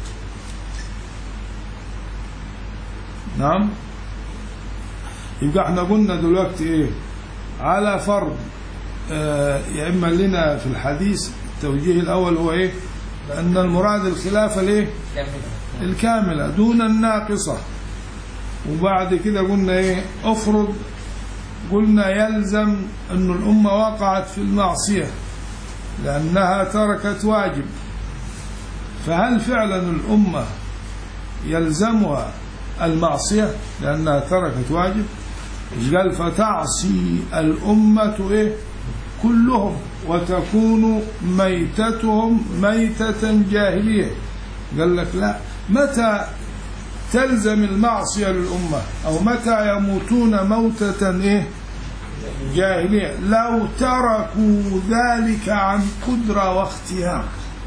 نعم يبقى احنا قلنا دلوقتي ايه على فرض آه يا اما لنا في الحديث التوجيه الاول هو ايه ان المراد الخلافه الايه كمل. الكامله دون الناقصه وبعد كده قلنا ايه افرض قلنا يلزم أن الأمة وقعت في المعصية لأنها تركت واجب فهل فعلا الأمة يلزمها المعصية لأنها تركت واجب قال فتعصي الأمة إيه كلهم وتكون ميتتهم ميتة جاهلية قال لك لا متى تلزم المعصية للأمة أو متى يموتون موتة إيه جاهلية لو تركوا ذلك عن قدرة واختيار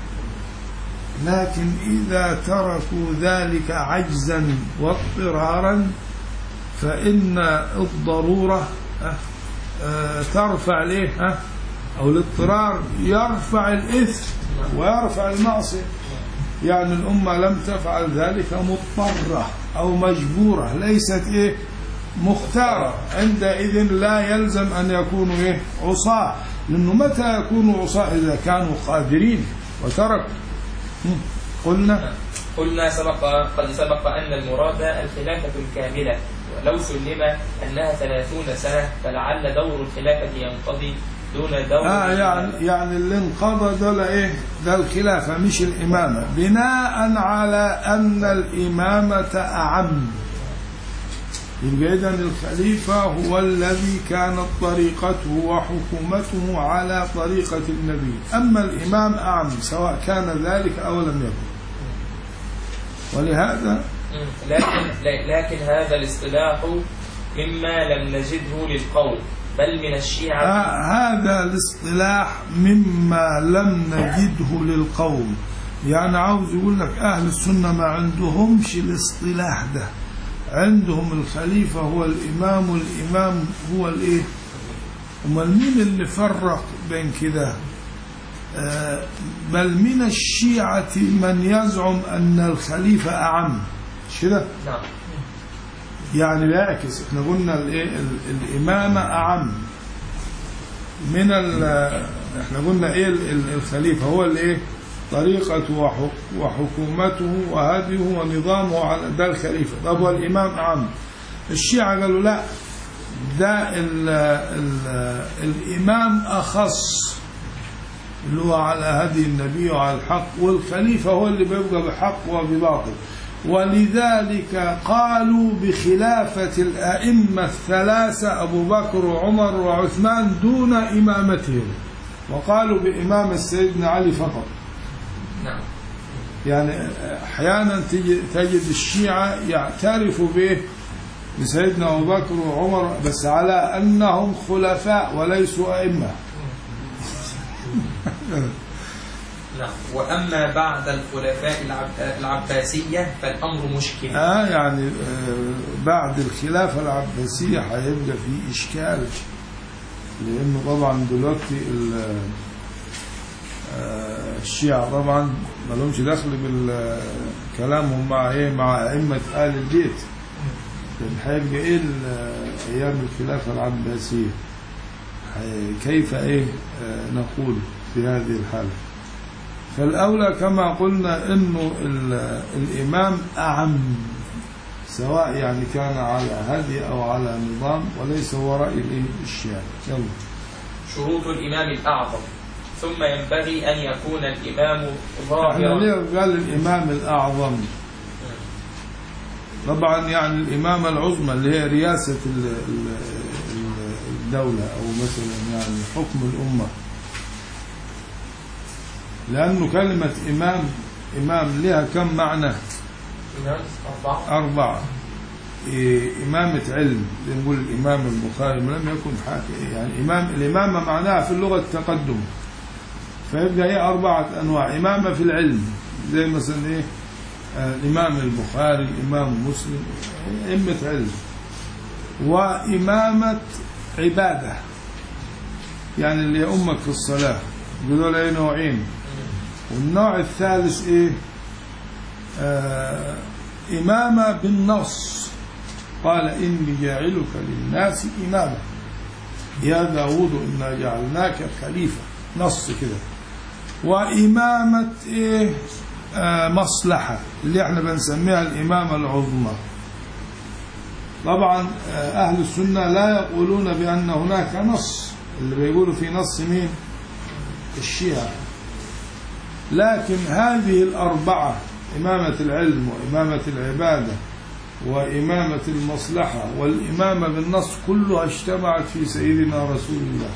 لكن إذا تركوا ذلك عجزا واضطرارا فإن الضرورة أه، أه، ترفع ليه أه، أو الاضطرار يرفع الإثم ويرفع المعصية يعني الأمة لم تفعل ذلك مضطرة أو مجبورة ليست إيه مختارة عندئذ لا يلزم أن يكونوا إيه عصاة لأنه متى يكونوا عصاة إذا كانوا قادرين وتركوا هم، قلنا قلنا سبق قد سبق أن المراد الخلافة الكاملة ولو سلم أنها ثلاثون سنة فلعل دور الخلافة ينقضي دون دور آه يعني يعني اللي انقضى دول ايه ده الخلافة مش الإمامة بناء على أن الإمامة أعم يبقى إذن الخليفة هو الذي كانت طريقته وحكومته على طريقة النبي أما الإمام أعم سواء كان ذلك أو لم يكن ولهذا مم. لكن لكن هذا الاصطلاح مما لم نجده للقول بل من الشيعة ه- هذا الاصطلاح مما لم نجده للقوم يعني عاوز يقول لك أهل السنة ما عندهمش الاصطلاح ده عندهم الخليفة هو الإمام والإمام هو الإيه أمال مين اللي فرق بين كده آه، بل من الشيعة من يزعم أن الخليفة أعم مش كده نعم يعني بيعكس احنا قلنا الايه ال- الامامه اعم من ال احنا قلنا ايه ال- ال- الخليفه هو الايه طريقته وحك- وحكومته وهديه ونظامه على ده الخليفه طب والامام اعم الشيعه قالوا لا ده ال ال الامام اخص اللي هو على هدي النبي وعلى الحق والخليفه هو اللي بيبقى بحق وبباطل ولذلك قالوا بخلافة الأئمة الثلاثة أبو بكر وعمر وعثمان دون إمامتهم وقالوا بإمامة سيدنا علي فقط نعم يعني أحيانا تجد, تجد الشيعة يعترفوا به بسيدنا أبو بكر وعمر بس على أنهم خلفاء وليسوا أئمة نعم وأما بعد الخلفاء العب- العباسية فالأمر مشكل آه يعني آه بعد الخلافة العباسية هيبقى في إشكال لأنه طبعا دلوقتي ال- آه الشيعة طبعا ما لهمش دخل بالكلامهم مع إيه مع أئمة آل البيت لأن هيبقى إيه ال- أيام الخلافة العباسية كيف إيه آه، نقول في هذه الحالة فالأولى كما قلنا أنه ال- الإمام أعم سواء يعني كان على هدي أو على نظام وليس هو رأي الإيه؟ الشيعة يلا شروط الإمام الأعظم ثم ينبغي أن يكون الإمام احنا ظاهرا ليه قال الإمام الأعظم طبعا يعني الإمامة العظمى اللي هي رئاسة ال- ال- ال- الدولة أو مثلا يعني حكم الأمة لأنه كلمة إمام إمام لها كم معنى إمام أربعة أربعة إيه، إمامة علم زي ما نقول الإمام البخاري لم يكن حاكم يعني إمام الإمامة معناها في اللغة التقدم فيبقى هي أربعة أنواع إمامة في العلم زي مثلا إيه آه، الإمام البخاري الإمام مسلم أئمة علم وإمامة عبادة يعني اللي يؤمك في الصلاة دول أي نوعين والنوع الثالث إيه آه إمامة بالنص قال إني جاعلك للناس إماما يا داود إنا جعلناك خليفة نص كده وإمامة إيه آه مصلحة اللي احنا بنسميها الإمامة العظمى طبعا آه أهل السنة لا يقولون بأن هناك نص اللي بيقولوا في نص مين الشيعة لكن هذه الأربعة إمامة العلم وإمامة العبادة وإمامة المصلحة والإمامة بالنص كلها اجتمعت في سيدنا رسول الله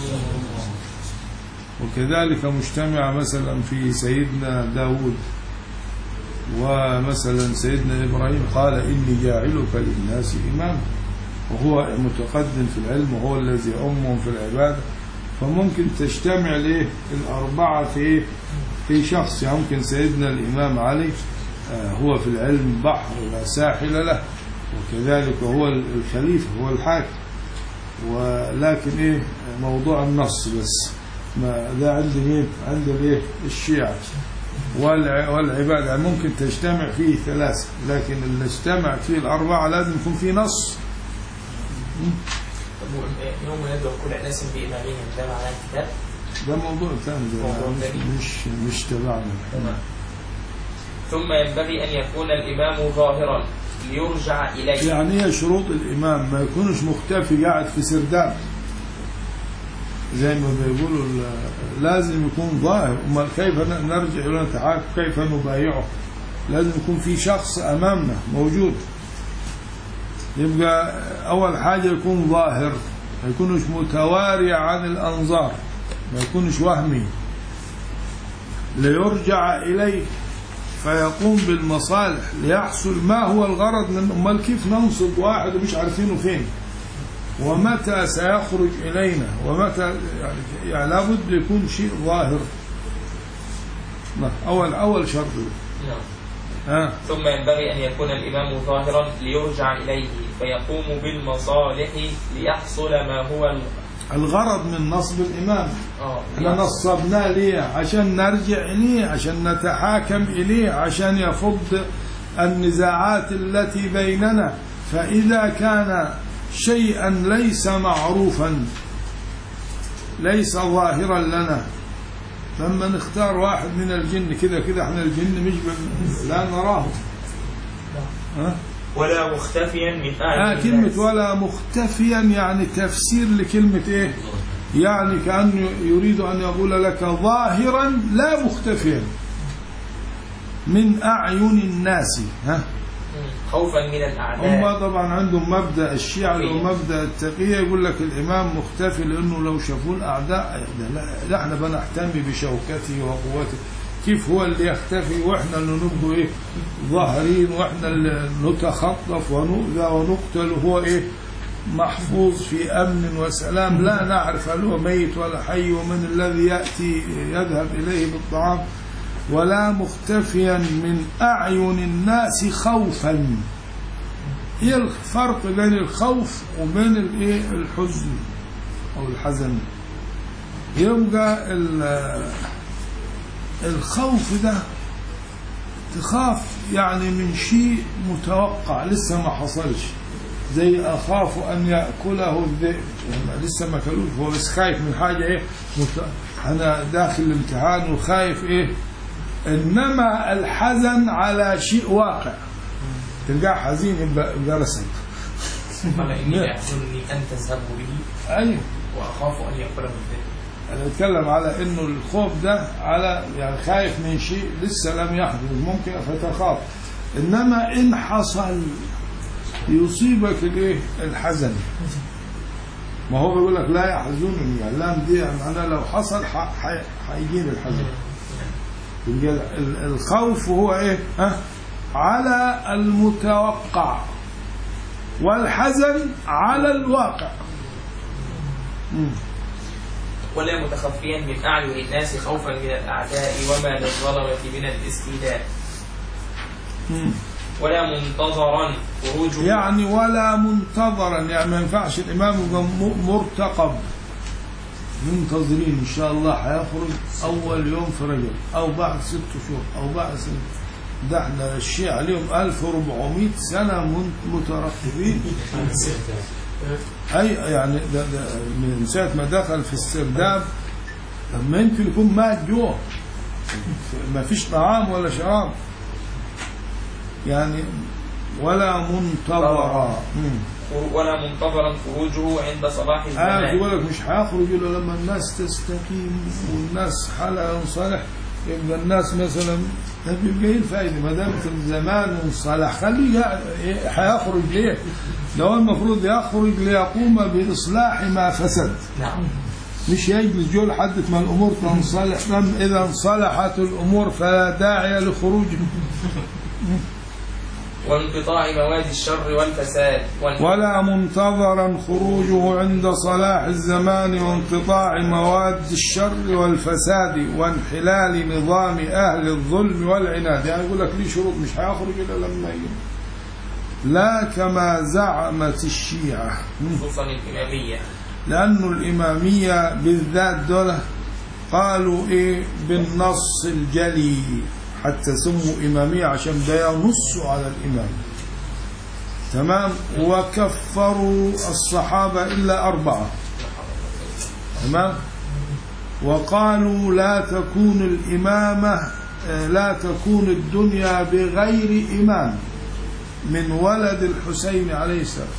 وكذلك مجتمعة مثلا في سيدنا داود ومثلا سيدنا إبراهيم قال إني جاعلك للناس إماما وهو متقدم في العلم وهو الذي أمهم في العبادة فممكن تجتمع ليه الأربعة في في شخص يعني ممكن سيدنا الإمام علي آه، هو في العلم بحر لا ساحل له وكذلك هو الخليفة هو الحاكم ولكن إيه موضوع النص بس ما ده عند مين عند الايه الشيعة والع- والعبادة يعني ممكن تجتمع فيه ثلاثة لكن اللي اجتمع فيه الأربعة لازم يكون فيه نص طب و- يوم يدعو كل ناس بإمامهم ده معناه الكتاب ده موضوع ثاني ده موضوع مش- ثاني. مش مش تبعنا ثم ينبغي أن يكون الإمام ظاهرا ليرجع إليه يعني هي شروط الإمام ما يكونش مختفي قاعد في سرداب زي ما بيقولوا ال- لازم يكون ظاهر أمال كيف ن- نرجع إلى نتحاكم كيف نبايعه لازم يكون في شخص أمامنا موجود يبقى أول حاجة يكون ظاهر ما يكونش متواري عن الأنظار ما يكونش وهمي ليرجع إليه فيقوم بالمصالح ليحصل ما هو الغرض من أمال كيف ننصب واحد ومش عارفينه فين ومتى سيخرج إلينا ومتى يعني, يعني لابد يكون شيء ظاهر لا، أول أول شرط ده. نعم. ها ثم ينبغي أن يكون الإمام ظاهرا ليرجع إليه فيقوم بالمصالح ليحصل ما هو ال... الغرض من نصب الإمام آه احنا نصبناه ليه عشان نرجع إليه عشان نتحاكم إليه عشان يفض النزاعات التي بيننا فإذا كان شيئا ليس معروفا ليس ظاهرا لنا لما نختار واحد من الجن كذا كذا احنا الجن مش بن... لا نراه ها؟ ولا مختفيا من آه أعين كلمة الناس. ولا مختفيا يعني تفسير لكلمة ايه يعني كأنه يريد أن يقول لك ظاهرا لا مختفيا من أعين الناس ها مم. خوفا من هم الأعداء طبعا عندهم مبدأ الشيعة لو مبدأ التقية يقول لك الإمام مختفي لأنه لو شافوه الأعداء لا, لا احنا بنحتمي بشوكته وقوته كيف هو اللي يختفي واحنا اللي نبقوا ايه ظاهرين واحنا اللي نتخطف ونؤذى ونقتل وهو ايه محفوظ في امن وسلام لا نعرف هل هو ميت ولا حي ومن الذي ياتي يذهب اليه بالطعام ولا مختفيا من اعين الناس خوفا ايه الفرق بين الخوف وبين الايه الحزن او الحزن يبقى ال- الخوف ده تخاف يعني من شيء متوقع لسه ما حصلش زي أخاف أن يأكله الذئب يعني لسه ما كلوش هو بس خايف من حاجة إيه مت- أنا داخل الامتحان وخايف إيه إنما الحزن على شيء واقع تلقاه حزين يبقى يبقى رسم قال إني يحزنني أن تذهبوا به أيوه وأخاف أن يأكله الذئب أنا بتكلم على إنه الخوف ده على يعني خايف من شيء لسه لم يحدث ممكن فتخاف إنما إن حصل يصيبك الإيه الحزن ما هو بيقول لك لا يحزنني يعني اللام دي معناها لو حصل ح- ح- هيجيني الحزن يبقى ال- الخوف هو إيه ها على المتوقع والحزن على الواقع مم. ولا متخفيا من أعين الناس خوفا من الأعداء وما للظلمة من الاستيلاء مم. ولا منتظرا خروجه يعني ولا منتظرا يعني ما ينفعش الإمام يبقى م- مرتقب منتظرين إن شاء الله هيخرج أول يوم في رجب أو بعد ست شهور أو بعد سنة ده احنا الشيعة عليهم 1400 سنة من- مترقبين أي يعني ده ده من ساعة ما دخل في السرداب لما يمكن يكون مات جوع ما فيش طعام ولا شراب يعني ولا منتظرا مم. ولا منتظرا خروجه عند صلاح آه الزمان يقول لك مش هيخرج الا لما الناس تستقيم والناس حالها ينصلح يبقى الناس مثلا طب يبقى ايه الفائده ما دام في الزمان انصلح خليه قاعد. إيه هيخرج ليه؟ لو المفروض يخرج ليقوم باصلاح ما فسد نعم مش يجلس جو لحد ما الامور تنصلح لم اذا انصلحت الامور فلا داعي لخروجه وانقطاع مواد الشر والفساد وان- ولا منتظرا خروجه عند صلاح الزمان وانقطاع مواد الشر والفساد وانحلال نظام أهل الظلم والعناد يعني يقول لك ليه شروط مش هيخرج إلا لما يجي لا كما زعمت الشيعة خصوصا الإمامية لأنه الإمامية بالذات دولة قالوا إيه بالنص الجلي حتى سموا إمامية عشان ده ينصوا على الإمام تمام وكفروا الصحابة إلا أربعة تمام وقالوا لا تكون الإمامة آه، لا تكون الدنيا بغير إمام من ولد الحسين عليه السلام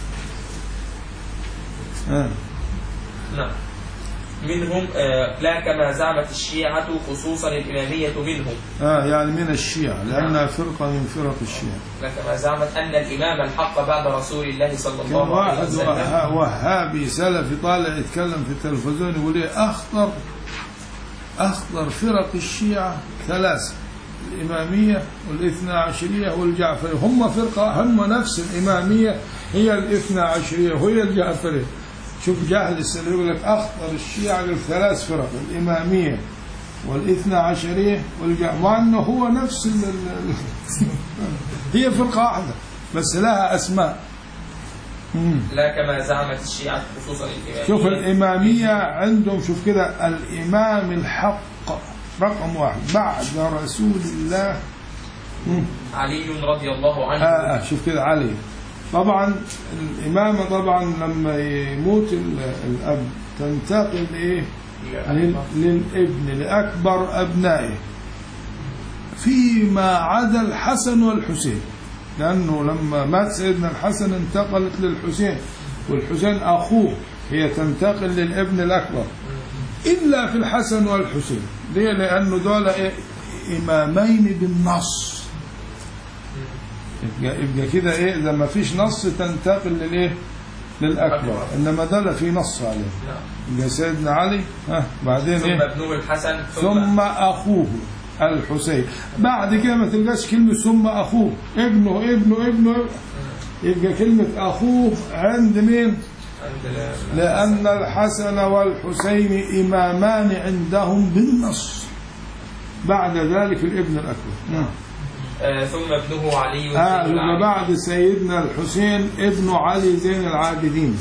آه. نعم منهم آه لا كما زعمت الشيعة خصوصا الإمامية منهم آه يعني من الشيعة لأنها فرقة من فرق الشيعة لا كما زعمت أن الإمام الحق بعد رسول الله صلى كان الله عليه واحد وسلم وها- وهابي سلفي طالع يتكلم في التلفزيون يقول ايه أخطر أخطر فرق الشيعة ثلاثة الإمامية والاثنى عشرية والجعفرية هم فرقة هم نفس الإمامية هي الاثنى عشرية وهي الجعفرية شوف جهل السلفي يقول لك أخطر الشيعة للثلاث فرق الإمامية والاثنى عشرية والجعفرية مع أنه هو نفس ال ال- هي فرقة واحدة بس لها أسماء مم. لا كما زعمت الشيعة خصوصا الإمامية شوف الإمامية عندهم شوف كده الإمام الحق رقم واحد بعد رسول الله مم. علي رضي الله عنه آه آه شوف كده علي طبعا الإمامة طبعا لما يموت ال- الأب تنتقل إيه لل- للابن لأكبر أبنائه فيما عدا الحسن والحسين لأنه لما مات سيدنا الحسن انتقلت للحسين والحسين أخوه هي تنتقل للابن الأكبر إلا في الحسن والحسين ليه لأنه دول إيه؟ إمامين بالنص يبقى, يبقى كده إيه إذا ما فيش نص تنتقل للإيه للأكبر إنما ده لا في نص عليه نعم. يبقى سيدنا علي ها بعدين ثم إيه ابنه الحسن ثم, ثم أخوه الحسين بعد كده ما تلقاش كلمة ثم أخوه ابنه ابنه ابنه يبقى كلمة أخوه عند مين عند ال- لأن الحسن والحسين إمامان عندهم بالنص بعد ذلك الابن الأكبر نعم. آه ثم ابنه علي آه زين يبقى العابدين. بعد سيدنا الحسين ابن علي زين العابدين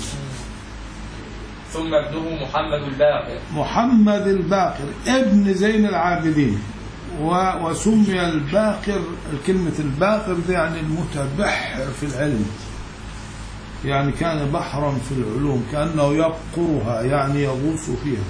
ثم ابنه محمد الباقر محمد الباقر ابن زين العابدين و- وسمي الباقر كلمة الباقر دي يعني المتبحر في العلم يعني كان بحرا في العلوم كأنه يبقرها يعني يغوص فيها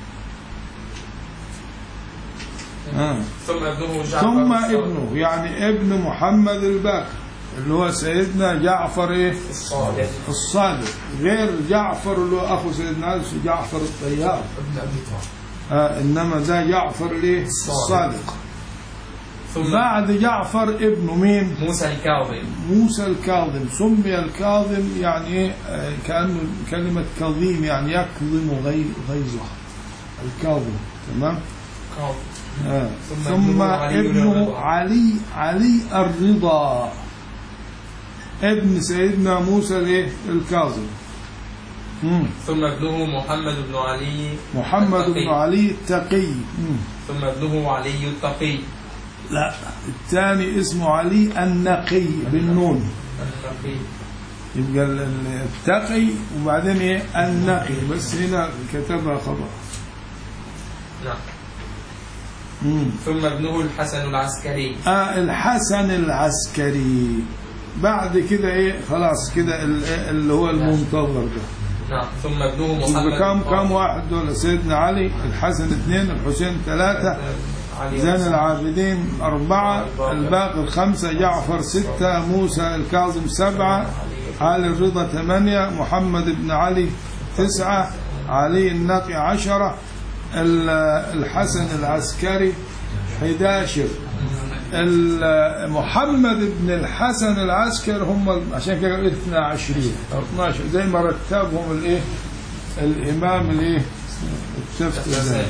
آه. ثم ابنه جعفر ثم الصادق ابنه يعني ابن محمد الباقر اللي هو سيدنا جعفر ايه الصادق الصادق غير جعفر اللي هو اخو سيدنا علي جعفر الطيار ابن ابي طالب آه انما ده جعفر الايه الصادق ثم بعد جعفر ابنه مين موسى الكاظم موسى الكاظم سمي الكاظم يعني ايه آه، كانه كلمه كظيم يعني يكظم غي- غيظه الكاظم تمام كاظم آه. ثم ثم ابنه علي ابنه الرضا. علي علي الرضا ابن سيدنا موسى الايه الكاظم مم. ثم ابنه محمد بن علي محمد بن التقي. علي التقي مم. ثم ابنه علي التقي لا الثاني اسمه علي النقي بالنون التقي يبقى ال- ال- التقي وبعدين ايه النقي بس هنا كتبها خطأ نعم مم. ثم ابنه الحسن العسكري آه الحسن العسكري بعد كده ايه خلاص كده ال- اللي هو المنتظر ده نعم ثم ابنه محمد يبقى كم بن كم واحد دول سيدنا علي الحسن اثنين الحسين ثلاثة علي زين الحسن. العابدين أربعة الباقي الخمسة جعفر ستة موسى الكاظم سبعة علي الرضا ثمانية محمد بن علي تسعة علي النقي عشرة ال- الحسن العسكري 11 ال- محمد بن الحسن العسكري هم عشان كده قالوا 22 أو 12 زي ما رتبهم الايه الامام الايه التفتي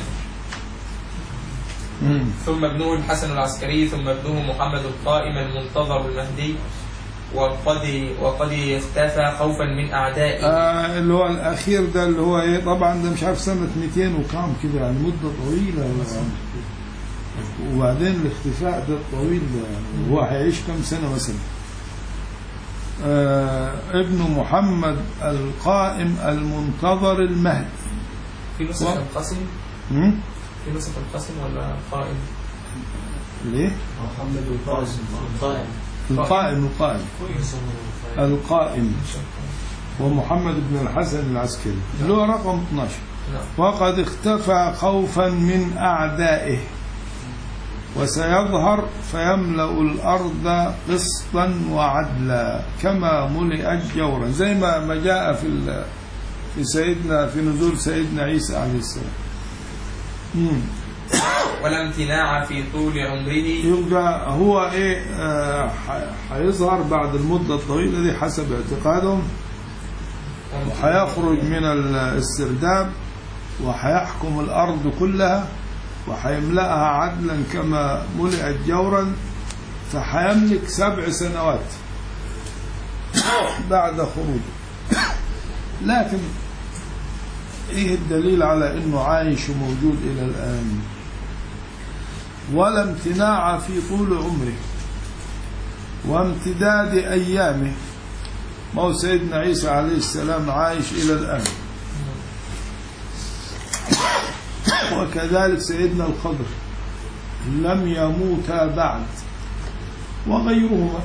مم. ثم ابنه الحسن العسكري ثم ابنه محمد القائم المنتظر المهدي وقد وقد اختفى خوفا من اعدائه آه اللي هو الاخير ده اللي هو ايه طبعا ده مش عارف سنه 200 وكام كده يعني مده طويله يعني وبعدين الاختفاء ده الطويل ده يعني هو هيعيش كم سنه مثلا آه ابن محمد القائم المنتظر المهدي في نسخ و- القاسم مم؟ في نسخ القاسم ولا قائم ليه؟ قائم القائم القائم كويس القائم ومحمد بن الحسن العسكري اللي هو رقم 12 نعم وقد اختفى خوفا من أعدائه وسيظهر فيملأ الأرض قسطا وعدلا كما ملئت جورا زي ما ما جاء في ال- في سيدنا في نزول سيدنا عيسى عليه السلام مم. ولا امتناع في طول عمره يبقى هو ايه آه، ح- هيظهر بعد المدة الطويلة دي حسب اعتقادهم وحيخرج من الاسترداد وحيحكم الأرض كلها وحيملأها عدلا كما ملئت جورا فحيملك سبع سنوات بعد خروجه لكن ايه الدليل على انه عايش وموجود الى الان ولا امتناع في طول عمره وامتداد ايامه ما هو سيدنا عيسى عليه السلام عايش الى الان وكذلك سيدنا الخضر لم يموتا بعد وغيرهما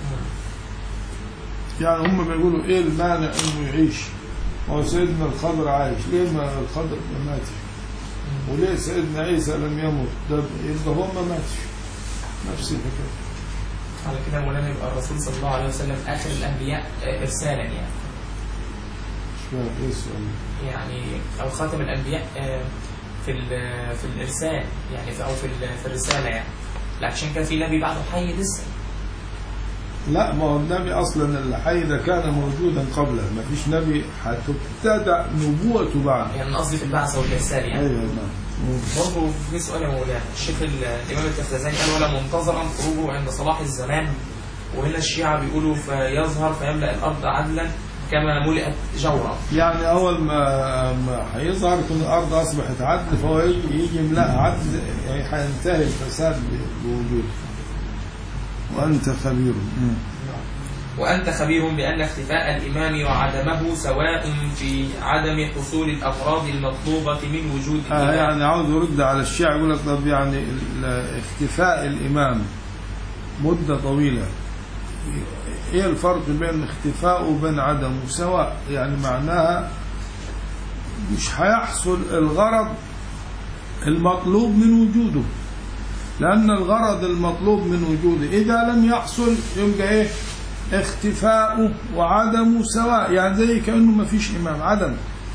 يعني هم بيقولوا ايه المانع انه يعيش هو سيدنا الخضر عايش ليه ما الخضر ما ماتش وليه سيدنا عيسى لم يمت ده يبقى هو ما ماتش نفس الحكايه على كده مولانا يبقى الرسول صلى الله عليه وسلم اخر الانبياء آه، ارسالا يعني مش فاهم ايه السؤال يعني او خاتم الانبياء آه، في ال- في الارسال يعني في او في ال- في الرساله يعني لا عشان كان في نبي بعده حي لسه لا ما هو النبي اصلا اللي حي ده كان موجودا قبله ما فيش نبي هتبتدع نبوته بعد يعني أنا قصدي في البعثه والارسال يعني ايوه نعم برضه في سؤال يا مولانا الشيخ ال- الامام التفتزاني قال ولا منتظرا خروجه عند صلاح الزمان وهنا الشيعة بيقولوا فيظهر فيملأ الأرض عدلا كما ملئت جورا يعني اول ما ما هيظهر يكون الارض اصبحت عدل فهو يجي يجي يملاها عدل يعني هينتهي الفساد ب- بوجوده وانت خبير مم. وأنت خبير بأن اختفاء الإمام وعدمه سواء في عدم حصول الأغراض المطلوبة من وجود آه الإمام يعني عاوز يرد على الشيعة يقول لك طب يعني ال- اختفاء الإمام مدة طويلة ايه الفرق بين اختفاء وبين عدمه سواء يعني معناها مش هيحصل الغرض المطلوب من وجوده لأن الغرض المطلوب من وجوده إذا لم يحصل يبقى إيه اختفاؤه وعدمه سواء يعني زي كأنه ما فيش إمام عدم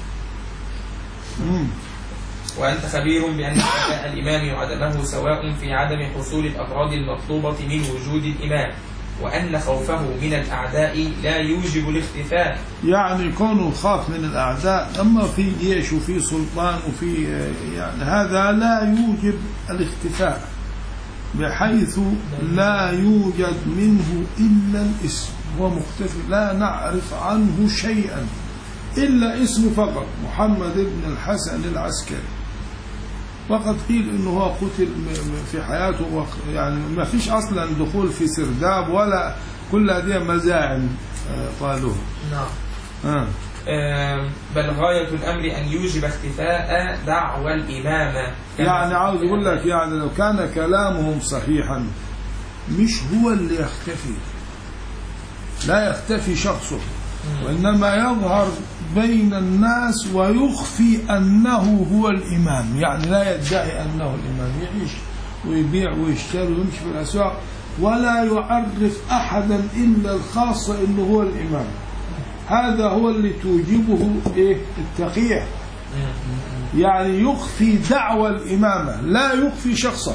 مم. وأنت خبير بأن اختفاء الإمام وعدمه سواء في عدم حصول الأغراض المطلوبة من وجود الإمام وأن خوفه من الأعداء لا يوجب الاختفاء يعني كونه خاف من الأعداء أما في جيش وفي سلطان وفي يعني هذا لا يوجب الاختفاء بحيث لا يوجد منه إلا الاسم هو مختفي لا نعرف عنه شيئا إلا اسمه فقط محمد بن الحسن العسكري وقد قيل انه هو قتل م- م- في حياته وق- يعني ما فيش اصلا دخول في سرداب ولا كل هذه مزاعم آه، قالوها نعم آه. آم، بل غاية الأمر أن يوجب اختفاء دعوى الإمامة كما يعني في- عاوز يقول لك يعني لو كان كلامهم صحيحا مش هو اللي يختفي لا يختفي شخصه وإنما يظهر بين الناس ويخفي أنه هو الإمام يعني لا يدعي أنه الإمام يعيش ويبيع ويشتري ويمشي في الأسواق ولا يعرف أحدا إلا الخاصة أنه هو الإمام هذا هو اللي توجبه إيه التقية يعني يخفي دعوى الإمامة لا يخفي شخصه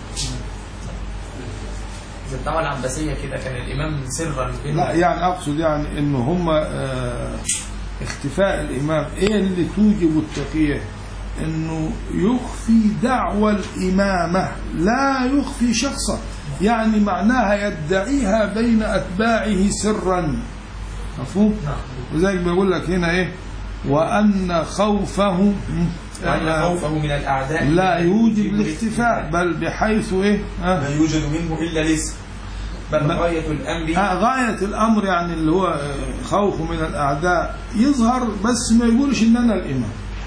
زي الدعوة العباسية كده كان الإمام سرا بين لا يعني أقصد يعني إنه هم آه، اختفاء الإمام إيه اللي توجب التقية إنه يخفي دعوى الإمامة لا يخفي شخصه يعني معناها يدعيها بين أتباعه سرا مفهوم؟ وذلك بيقول لك هنا إيه وأن خوفه وأن خوفه من الأعداء لا يوجب الاختفاء بل بحيث إيه آه لا يوجد منه إلا الاسم بل بل- غاية الأمر آه، غاية الأمر يعني اللي هو آه، خوفه من الأعداء يظهر بس ما يقولش إن أنا الإمام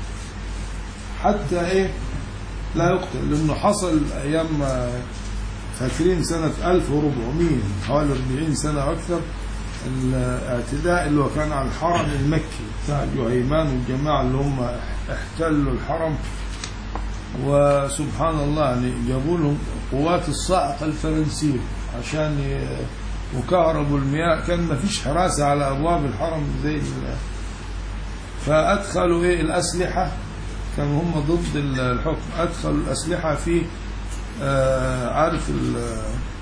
حتى إيه لا يقتل لأنه حصل أيام آه، فاكرين سنة 1400 حوالي 40 سنة أكثر الاعتداء اللي هو كان على الحرم المكي بتاع جهيمان والجماعة اللي هم احتلوا الحرم وسبحان الله يعني جابوا لهم قوات الصاعقة الفرنسية عشان ي- وكهربوا المياه كان ما فيش حراسة على أبواب الحرم زي ال- فأدخلوا إيه الأسلحة كانوا هم ضد ال- الحكم أدخلوا الأسلحة في آه، عارف ال-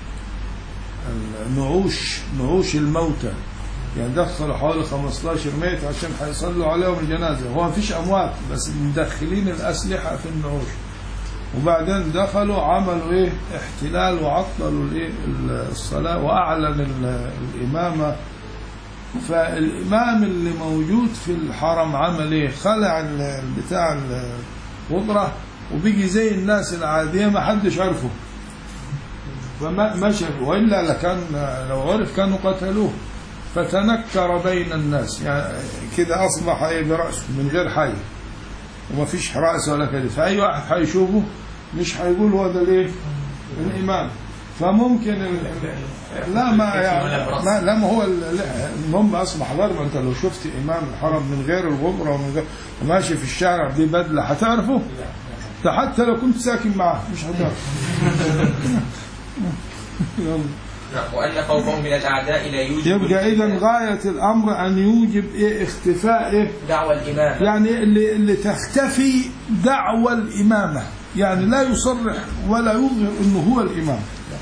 النعوش نعوش الموتى يعني دخلوا حوالي 15 ميت عشان هيصلوا عليهم الجنازة هو مفيش أموات بس مدخلين الأسلحة في النعوش وبعدين دخلوا عملوا ايه احتلال وعطلوا الايه الصلاة وأعلن ال- الإمامة فالإمام اللي موجود في الحرم عمل ايه خلع ال- بتاع الغطرة وبيجي زي الناس العادية ما حدش عرفه فما مشى والا لكان لو عرف كانوا قتلوه فتنكر بين الناس يعني كده اصبح ايه براسه من غير حي وما فيش حراسه ولا كده فاي واحد حيشوفه مش حيقول هو ده ليه الامام فممكن ال- لا ما يعني ما لا ما هو ال- المهم اصبح ضرب انت لو شفت امام الحرم من غير الغبره ومن غير وماشي في الشارع ببدله هتعرفه ده حتى لو كنت ساكن معاه مش هتعرف يلا. نعم، وأن خوفه من الأعداء لا يوجب يبقى اذا الاختفاء. غايه الامر ان يوجب إيه اختفاء إيه دعوى الإمامة يعني اللي, اللي تختفي دعوى الامامه يعني لا يصرح ولا يظهر انه هو الامام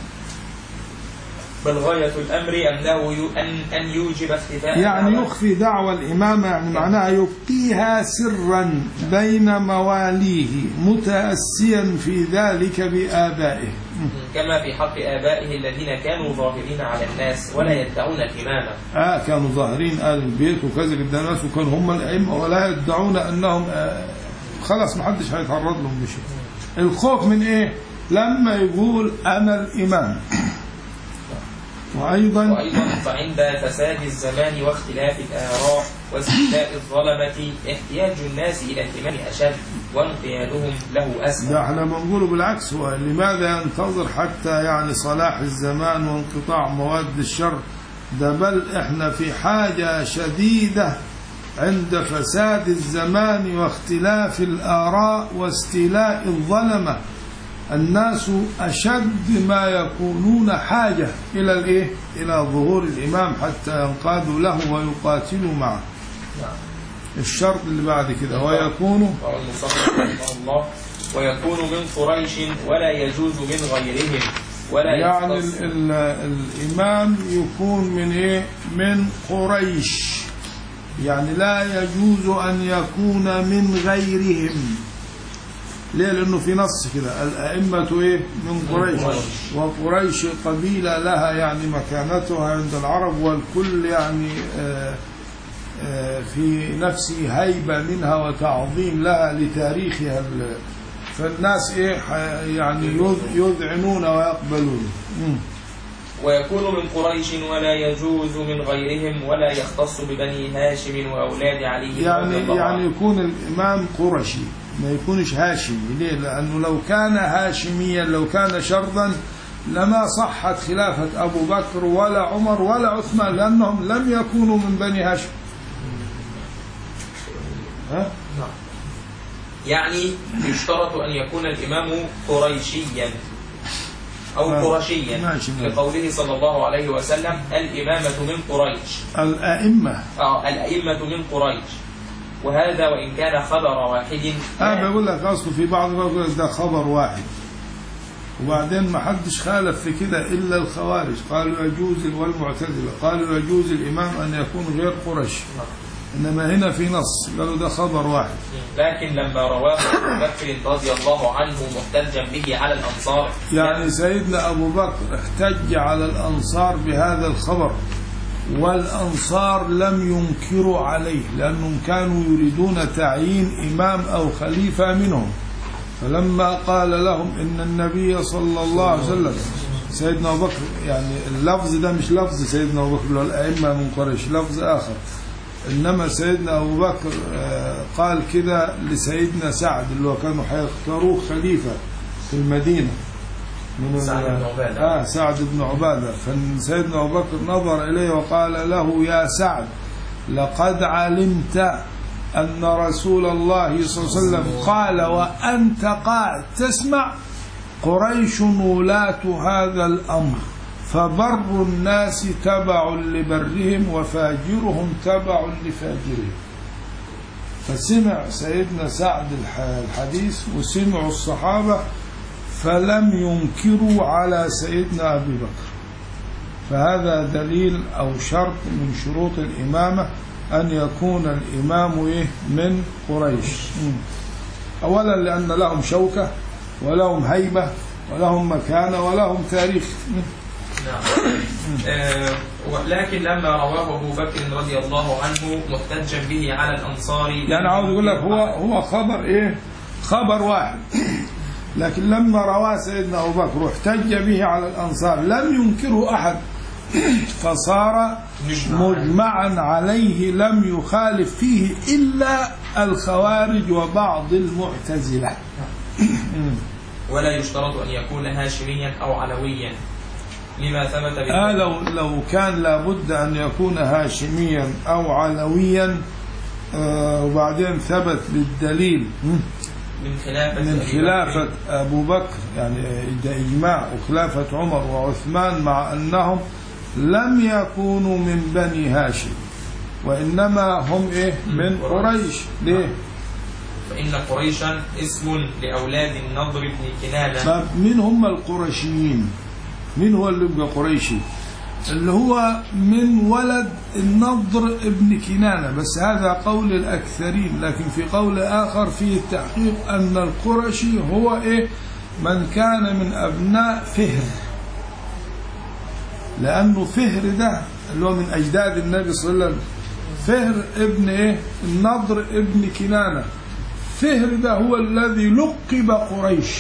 بل غاية الأمر أنه يو أن أن يوجب اختفاء يعني دعوى- يخفي دعوى الامامه يعني معناها يبقيها سرا بين مواليه متاسيا في ذلك بابائه كما في حق آبائه الذين كانوا ظاهرين على الناس ولا يدعون الإمامة آه كانوا ظاهرين آل البيت وكذا قدام الناس وكانوا هم الأئمة ولا يدعون أنهم آه خلاص ما حدش هيتعرض لهم بشيء الخوف من إيه لما يقول أنا الإمام وأيضا وأيضا فعند فساد الزمان واختلاف الآراء واستيلاء الظلمة احتياج الناس إلى الإمام أشد وانقيادهم له أسهل ده احنا بنقوله بالعكس هو لماذا ينتظر حتى يعني صلاح الزمان وانقطاع مواد الشر ده بل احنا في حاجة شديدة عند فساد الزمان واختلاف الآراء واستيلاء الظلمة الناس أشد ما يكونون حاجة إلى الإيه؟ إلى ظهور الإمام حتى ينقادوا له ويقاتلوا معه نعم الشرط اللي بعد كده ويكون قال المصنف رحمه الله ويكون من قريش ولا يجوز من غيرهم ولا يعني يختص ال ال الإمام يكون من إيه؟ من قريش يعني لا يجوز أن يكون من غيرهم ليه لأنه في نص كده الأئمة إيه من قريش قريش. وقريش قبيلة لها يعني مكانتها عند العرب والكل يعني آه، آه، في نفسه هيبة منها وتعظيم لها لتاريخها ال- فالناس إيه ح- يعني يذ- يذعنون ويقبلون مم. ويكون من قريش ولا يجوز من غيرهم ولا يختص ببني هاشم وأولاد علي رضي يعني الله يعني عنه. يكون الإمام قرشي ما يكونش هاشمي ليه لأنه لو كان هاشميا لو كان شرطا لما صحت خلافة أبو بكر ولا عمر ولا عثمان لأنهم لم يكونوا من بني هاشم ها؟ يعني يشترط أن يكون الإمام قريشيا أو آه. قرشيا ماشي، ماشي. لقوله صلى الله عليه وسلم الإمامة من قريش الأئمة آه الأئمة من قريش وهذا وإن كان خبر واحد أنا بقول لك أصله في بعض بقول لك ده خبر واحد وبعدين ما حدش خالف في كده إلا الخوارج قالوا يجوز والمعتزلة قالوا يجوز الإمام أن يكون غير قرش إنما هنا في نص قالوا ده خبر واحد لكن لما رواه أبو بكر رضي الله عنه محتجا به على الأنصار يعني سيدنا أبو بكر احتج على الأنصار بهذا الخبر والأنصار لم ينكروا عليه لأنهم كانوا يريدون تعيين إمام أو خليفة منهم فلما قال لهم إن النبي صلى الله عليه وسلم سيدنا أبو بكر يعني اللفظ ده مش لفظ سيدنا أبو بكر اللي هو الأئمة من قريش لفظ آخر إنما سيدنا أبو بكر آه، قال كده لسيدنا سعد اللي هو كانوا هيختاروه خليفة في المدينة من ال- سعد بن عبادة. آه سعد بن عبادة فسيدنا أبو بكر نظر إليه وقال له يا سعد لقد علمت أن رسول الله صلى الله عليه وسلم قال وأنت قاعد تسمع قريش ولاة هذا الأمر فبر الناس تبع لبرهم وفاجرهم تبع لفاجرهم فسمع سيدنا سعد الح- الحديث وسمعوا الصحابة فلم ينكروا على سيدنا أبي بكر فهذا دليل أو شرط من شروط الإمامة أن يكون الإمام إيه من قريش مم. أولا لأن لهم شوكة ولهم هيبة ولهم مكانة ولهم تاريخ مم. نعم آه، ولكن لما رواه أبو بكر رضي الله عنه محتجا به على الأنصار يعني عاوز يقول لك هو هو خبر ايه خبر واحد لكن لما رواه سيدنا ابو بكر واحتج به على الانصار لم ينكره احد فصار مجمع. مجمعا عليه لم يخالف فيه الا الخوارج وبعض المعتزله ولا يشترط أن يكون هاشميا أو علويا لما ثبت آه بالدليل لو لو كان لابد ان يكون هاشميا او علويا آه وبعدين ثبت بالدليل من خلافة من أبي بكر. خلافة أبو بكر يعني ده إجماع وخلافة عمر وعثمان مع أنهم لم يكونوا من بني هاشم وإنما هم إيه من قريش ليه فإن قريشا اسم لأولاد النضر بن كنانة طب مين هم القرشيين مين هو اللي يبقى قريشي اللي هو من ولد النضر ابن كنانة بس هذا قول الأكثرين لكن في قول آخر فيه التحقيق أن القرشي هو إيه من كان من أبناء فهر لأنه فهر ده اللي هو من أجداد النبي صلى الله عليه وسلم فهر ابن إيه النضر ابن كنانة فهر ده هو الذي لقب قريش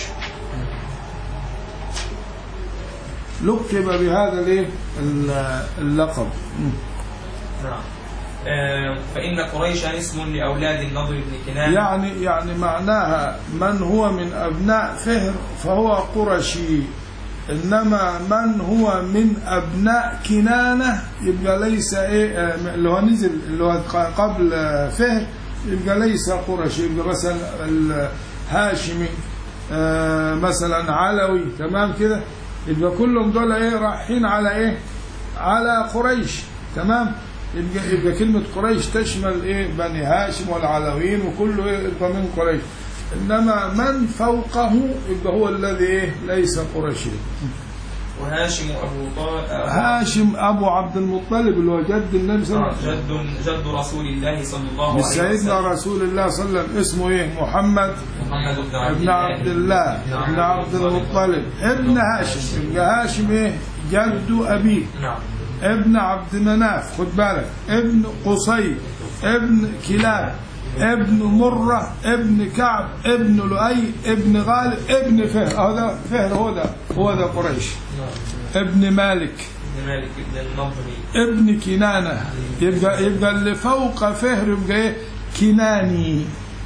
لقب بهذا الايه اللقب نعم آه، فإن قريشا اسم لأولاد النضر بن كنانة يعني يعني معناها من هو من ابناء فهر فهو قرشي إنما من هو من أبناء كنانة يبقى ليس إيه آه، اللي هو نزل اللي هو ق- قبل آه، فهر يبقى ليس قرشي يبقى مثلا الهاشمي آه، مثلا علوي تمام كده يبقى كلهم دول ايه رايحين على ايه على قريش تمام يبقى, يبقى كلمة قريش تشمل ايه بني هاشم والعلويين وكله إيه يبقى من قريش انما من فوقه يبقى هو الذي ايه ليس قرشي وهاشم أبو طالب هاشم ابو عبد المطلب اللي هو جد النبي صلى الله عليه وسلم جد جد رسول الله صلى الله عليه سيدنا وسلم رسول الله صلى الله عليه وسلم اسمه ايه محمد محمد بن عبد ابن عبد الله ابن عبد المطلب ابن هاشم يبقى هاشم ايه جد ابيه نعم ابن عبد مناف خد بالك ابن قصي ابن كلاب ابن مرة ابن كعب ابن لؤي ابن غالب ابن فهر هذا فهر هو ده هو ده قريش ابن مالك بن مالك بن النضري ابن كنانة يبقى يبقى اللي فوق فهر يبقى ايه كناني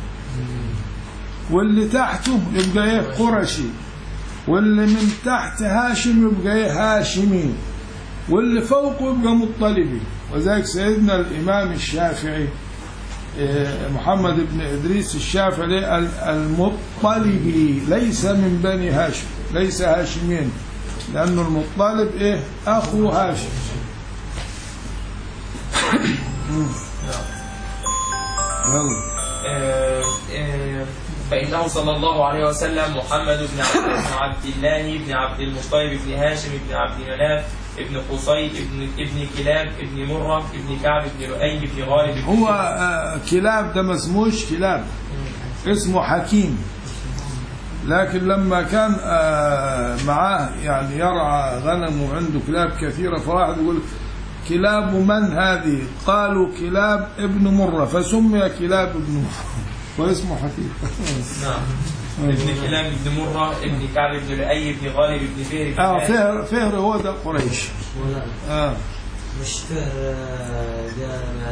واللي تحته يبقى ايه قرشي واللي من تحت هاشم يبقى ايه هاشمي واللي فوقه يبقى مطلبي وذلك سيدنا الامام الشافعي إيه، محمد بن ادريس الشافعي ال- المطلبي ليس من بني هاشم ليس هاشمين لانه المطلب ايه اخو هاشم يلا آه، آه، فإنه صلى الله عليه وسلم محمد بن عبد بن عبد الله بن عبد المطلب بن هاشم بن عبد مناف ابن قصي ابن ابن كلاب ابن مرة ابن كعب ابن لؤي ابن غالب ابن هو آه، كلاب ده ما اسموش كلاب اسمه حكيم لكن لما كان آه، معاه يعني يرعى غنم وعنده كلاب كثيرة فواحد يقول كلاب من هذه قالوا كلاب ابن مرة فسمي كلاب ابن مرة واسمه حكيم نعم ابن كلاب ابن مرة ابن كعب ابن لؤي ابن غالب ابن فهر ابن اه هاشم. فهر فهر هو ده قريش ولا اه مش فهر آه، ده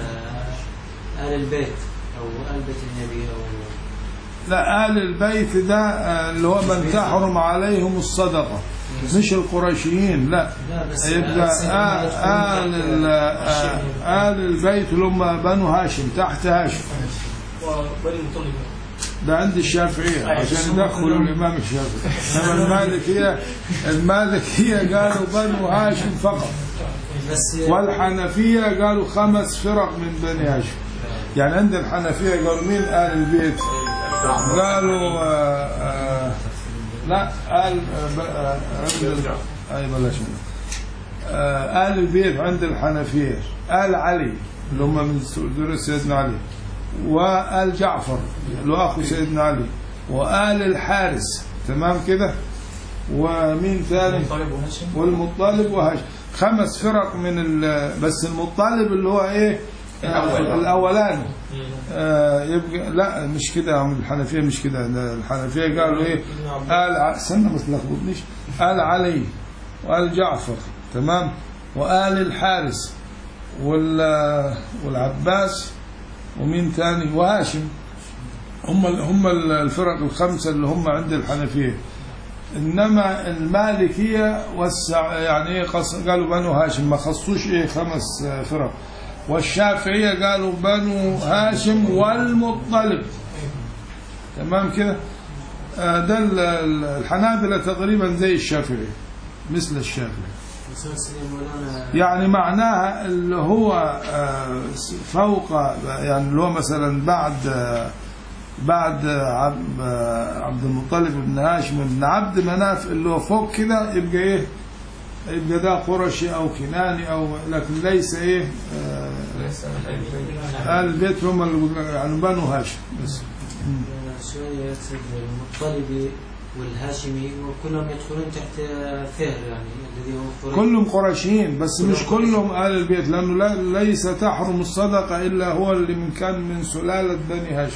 آه، آل البيت أو آل بيت النبي أو لا آل البيت ده آه، اللي هو من تحرم عليهم الصدقة مش القريشيين لا لا بس يبقى آل, آل, ال- آه، آل البيت اللي هم بنو هاشم تحت هاشم وبني المطلب ده عند الشافعية عشان يدخلوا الإمام الشافعي إنما المالكية المالكية قالوا بنو هاشم فقط بس والحنفية قالوا خمس فرق من بني هاشم يعني عند الحنفية قالوا مين آل البيت قالوا آه آه لا آل آه ب- آه عند ال- أي بلاش منه. آه آل البيت عند الحنفية آل علي اللي هم من ذرية سيدنا علي وآل جعفر اللي هو أخو سيدنا علي وآل الحارس تمام كده ومين ثاني المطلب وهاشم والمطلب وهاشم خمس فرق من ال- بس المطلب اللي هو ايه الأول. الاولاني آه يبقى لا مش كده يا عم الحنفيه مش كده ده الحنفيه قالوا ايه قال ع- استنى ما تلخبطنيش قال علي وقال جعفر تمام وآل الحارس وال والعباس ومين ثاني وهاشم هم ال- هم ال- الفرق الخمسه اللي هم عند الحنفيه انما المالكيه وسع يعني ايه قص قالوا بنو هاشم ما خصوش ايه خمس آه، فرق والشافعيه قالوا بنو هاشم والمطلب تمام كده آه، ده ال- ال- الحنابلة تقريبا زي الشافعي مثل الشافعي مسلسل مولانا يعني معناها اللي هو آه، فوق يعني اللي هو مثلا بعد آه، بعد عب- آه، عبد المطلب بن هاشم بن عبد مناف اللي هو فوق كده يبقى ايه يبقى ده قرشي او كناني او لكن ليس ايه آه، ليس من أهل البيت. اهل البيت هم اللي يعني بنو هاشم بس سؤال يقصد المطلبي والهاشمي وكلهم يدخلون تحت فهر يعني الذي هو قريش كلهم قرشيين بس مش كلهم اهل البيت لانه لا ليس تحرم الصدقه الا هو اللي من كان من سلاله بني هاشم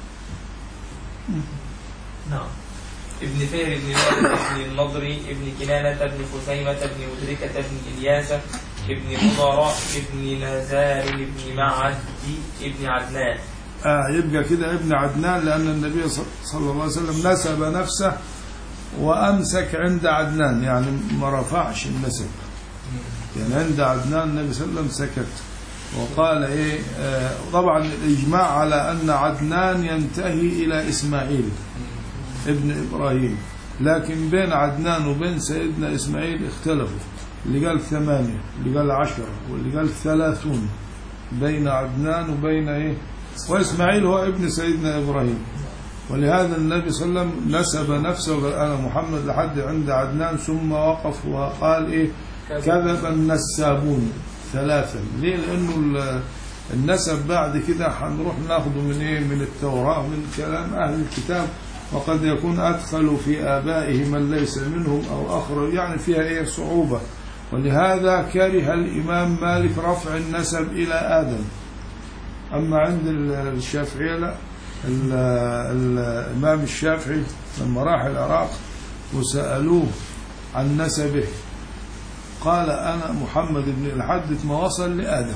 نعم ابن فهر ابن مالك ابن النضري ابن كنانة ابن خثيمة ابن مدركة ابن إلياس ابن مضراء ابن نزار ابن معد ابن عدنان آه يبقى كده ابن عدنان لأن النبي ص- صلى الله عليه وسلم نسب نفسه وأمسك عند عدنان يعني ما رفعش النسب يعني عند عدنان النبي صلى الله عليه وسلم سكت وقال إيه آه طبعا الإجماع على أن عدنان ينتهي إلى إسماعيل ابن إبراهيم لكن بين عدنان وبين سيدنا إسماعيل اختلفوا اللي قال ثمانية اللي قال عشرة واللي قال ثلاثون بين عدنان وبين إيه وإسماعيل هو ابن سيدنا إبراهيم ولهذا النبي صلى الله عليه وسلم نسب نفسه وقال أنا محمد لحد عند عدنان ثم وقف وقال إيه كذب النسابون ثلاثا ليه لأنه ال- النسب بعد كده هنروح ناخده من إيه من التوراة من كلام أهل الكتاب وقد يكون أدخلوا في آبائه من ليس منهم أو أخرج يعني فيها إيه صعوبة ولهذا كره الإمام مالك رفع النسب إلى آدم أما عند ال- الشافعية لا ال- ال- الإمام الشافعي لما راح العراق وسألوه عن نسبه قال أنا محمد بن لحد ما وصل لآدم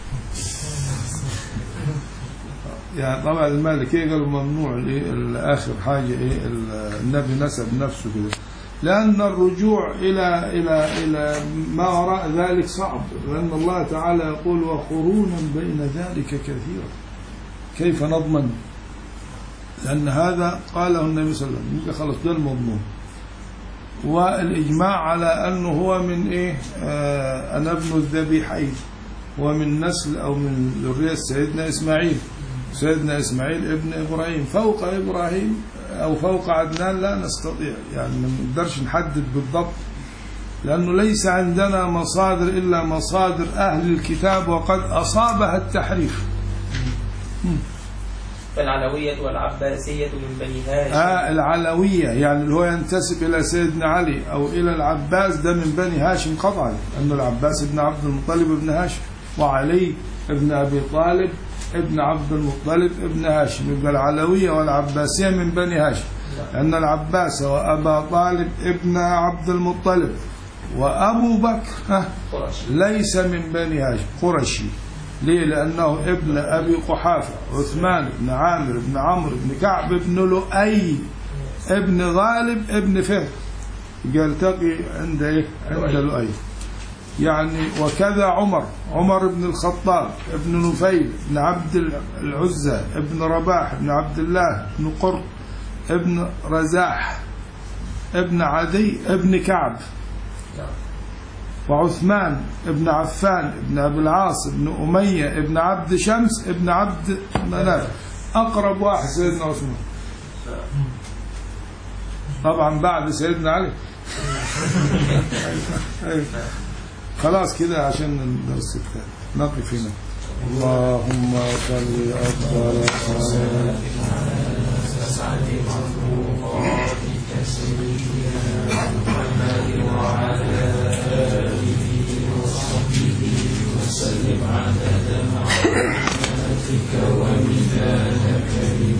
يعني طبعا المالكية قالوا ممنوع الإيه الآخر حاجة إيه ال- النبي نسب نفسه كده لأن الرجوع إلى إلى إلى ما وراء ذلك صعب لأن الله تعالى يقول وقرونا بين ذلك كثيرا كيف نضمن لأن هذا قاله النبي صلى الله عليه وسلم يبقى خلاص ده المضمون والإجماع على أنه هو من إيه آه أنا ابن الذبيحين هو من نسل أو من ذرية سيدنا إسماعيل سيدنا إسماعيل ابن إبراهيم فوق إبراهيم أو فوق عدنان لا نستطيع يعني ما نقدرش نحدد بالضبط لأنه ليس عندنا مصادر إلا مصادر أهل الكتاب وقد أصابها التحريف فالعلوية والعباسية من بني هاشم آه العلوية يعني اللي هو ينتسب إلى سيدنا علي أو إلى العباس ده من بني هاشم قطعا أن العباس ابن عبد المطلب ابن هاشم وعلي ابن أبي طالب ابن عبد المطلب ابن هاشم يبقى العلوية والعباسية من بني هاشم لأن العباس وأبا طالب ابن عبد المطلب وأبو بكر ها قرش ليس من بني هاشم قرشي ليه لأنه ابن أبي قحافة عثمان بن عامر بن عمرو بن كعب بن لؤي ابن غالب ابن فهر يلتقي عند إيه؟ عند لؤي يعني وكذا عمر عمر بن الخطاب ابن نفيل بن عبد العزة ابن رباح بن عبد الله بن قرط ابن رزاح ابن عدي ابن كعب وعثمان ابن عفان ابن أبي العاص ابن أمية ابن عبد شمس ابن عبد مناف أقرب واحد سيدنا عثمان طبعا بعد سيدنا علي أيوة. خلاص كده عشان الدرس الثاني نقف هنا اللهم صل أفضل صلاة وسلم عدد معلوماتك ومداد كلماتك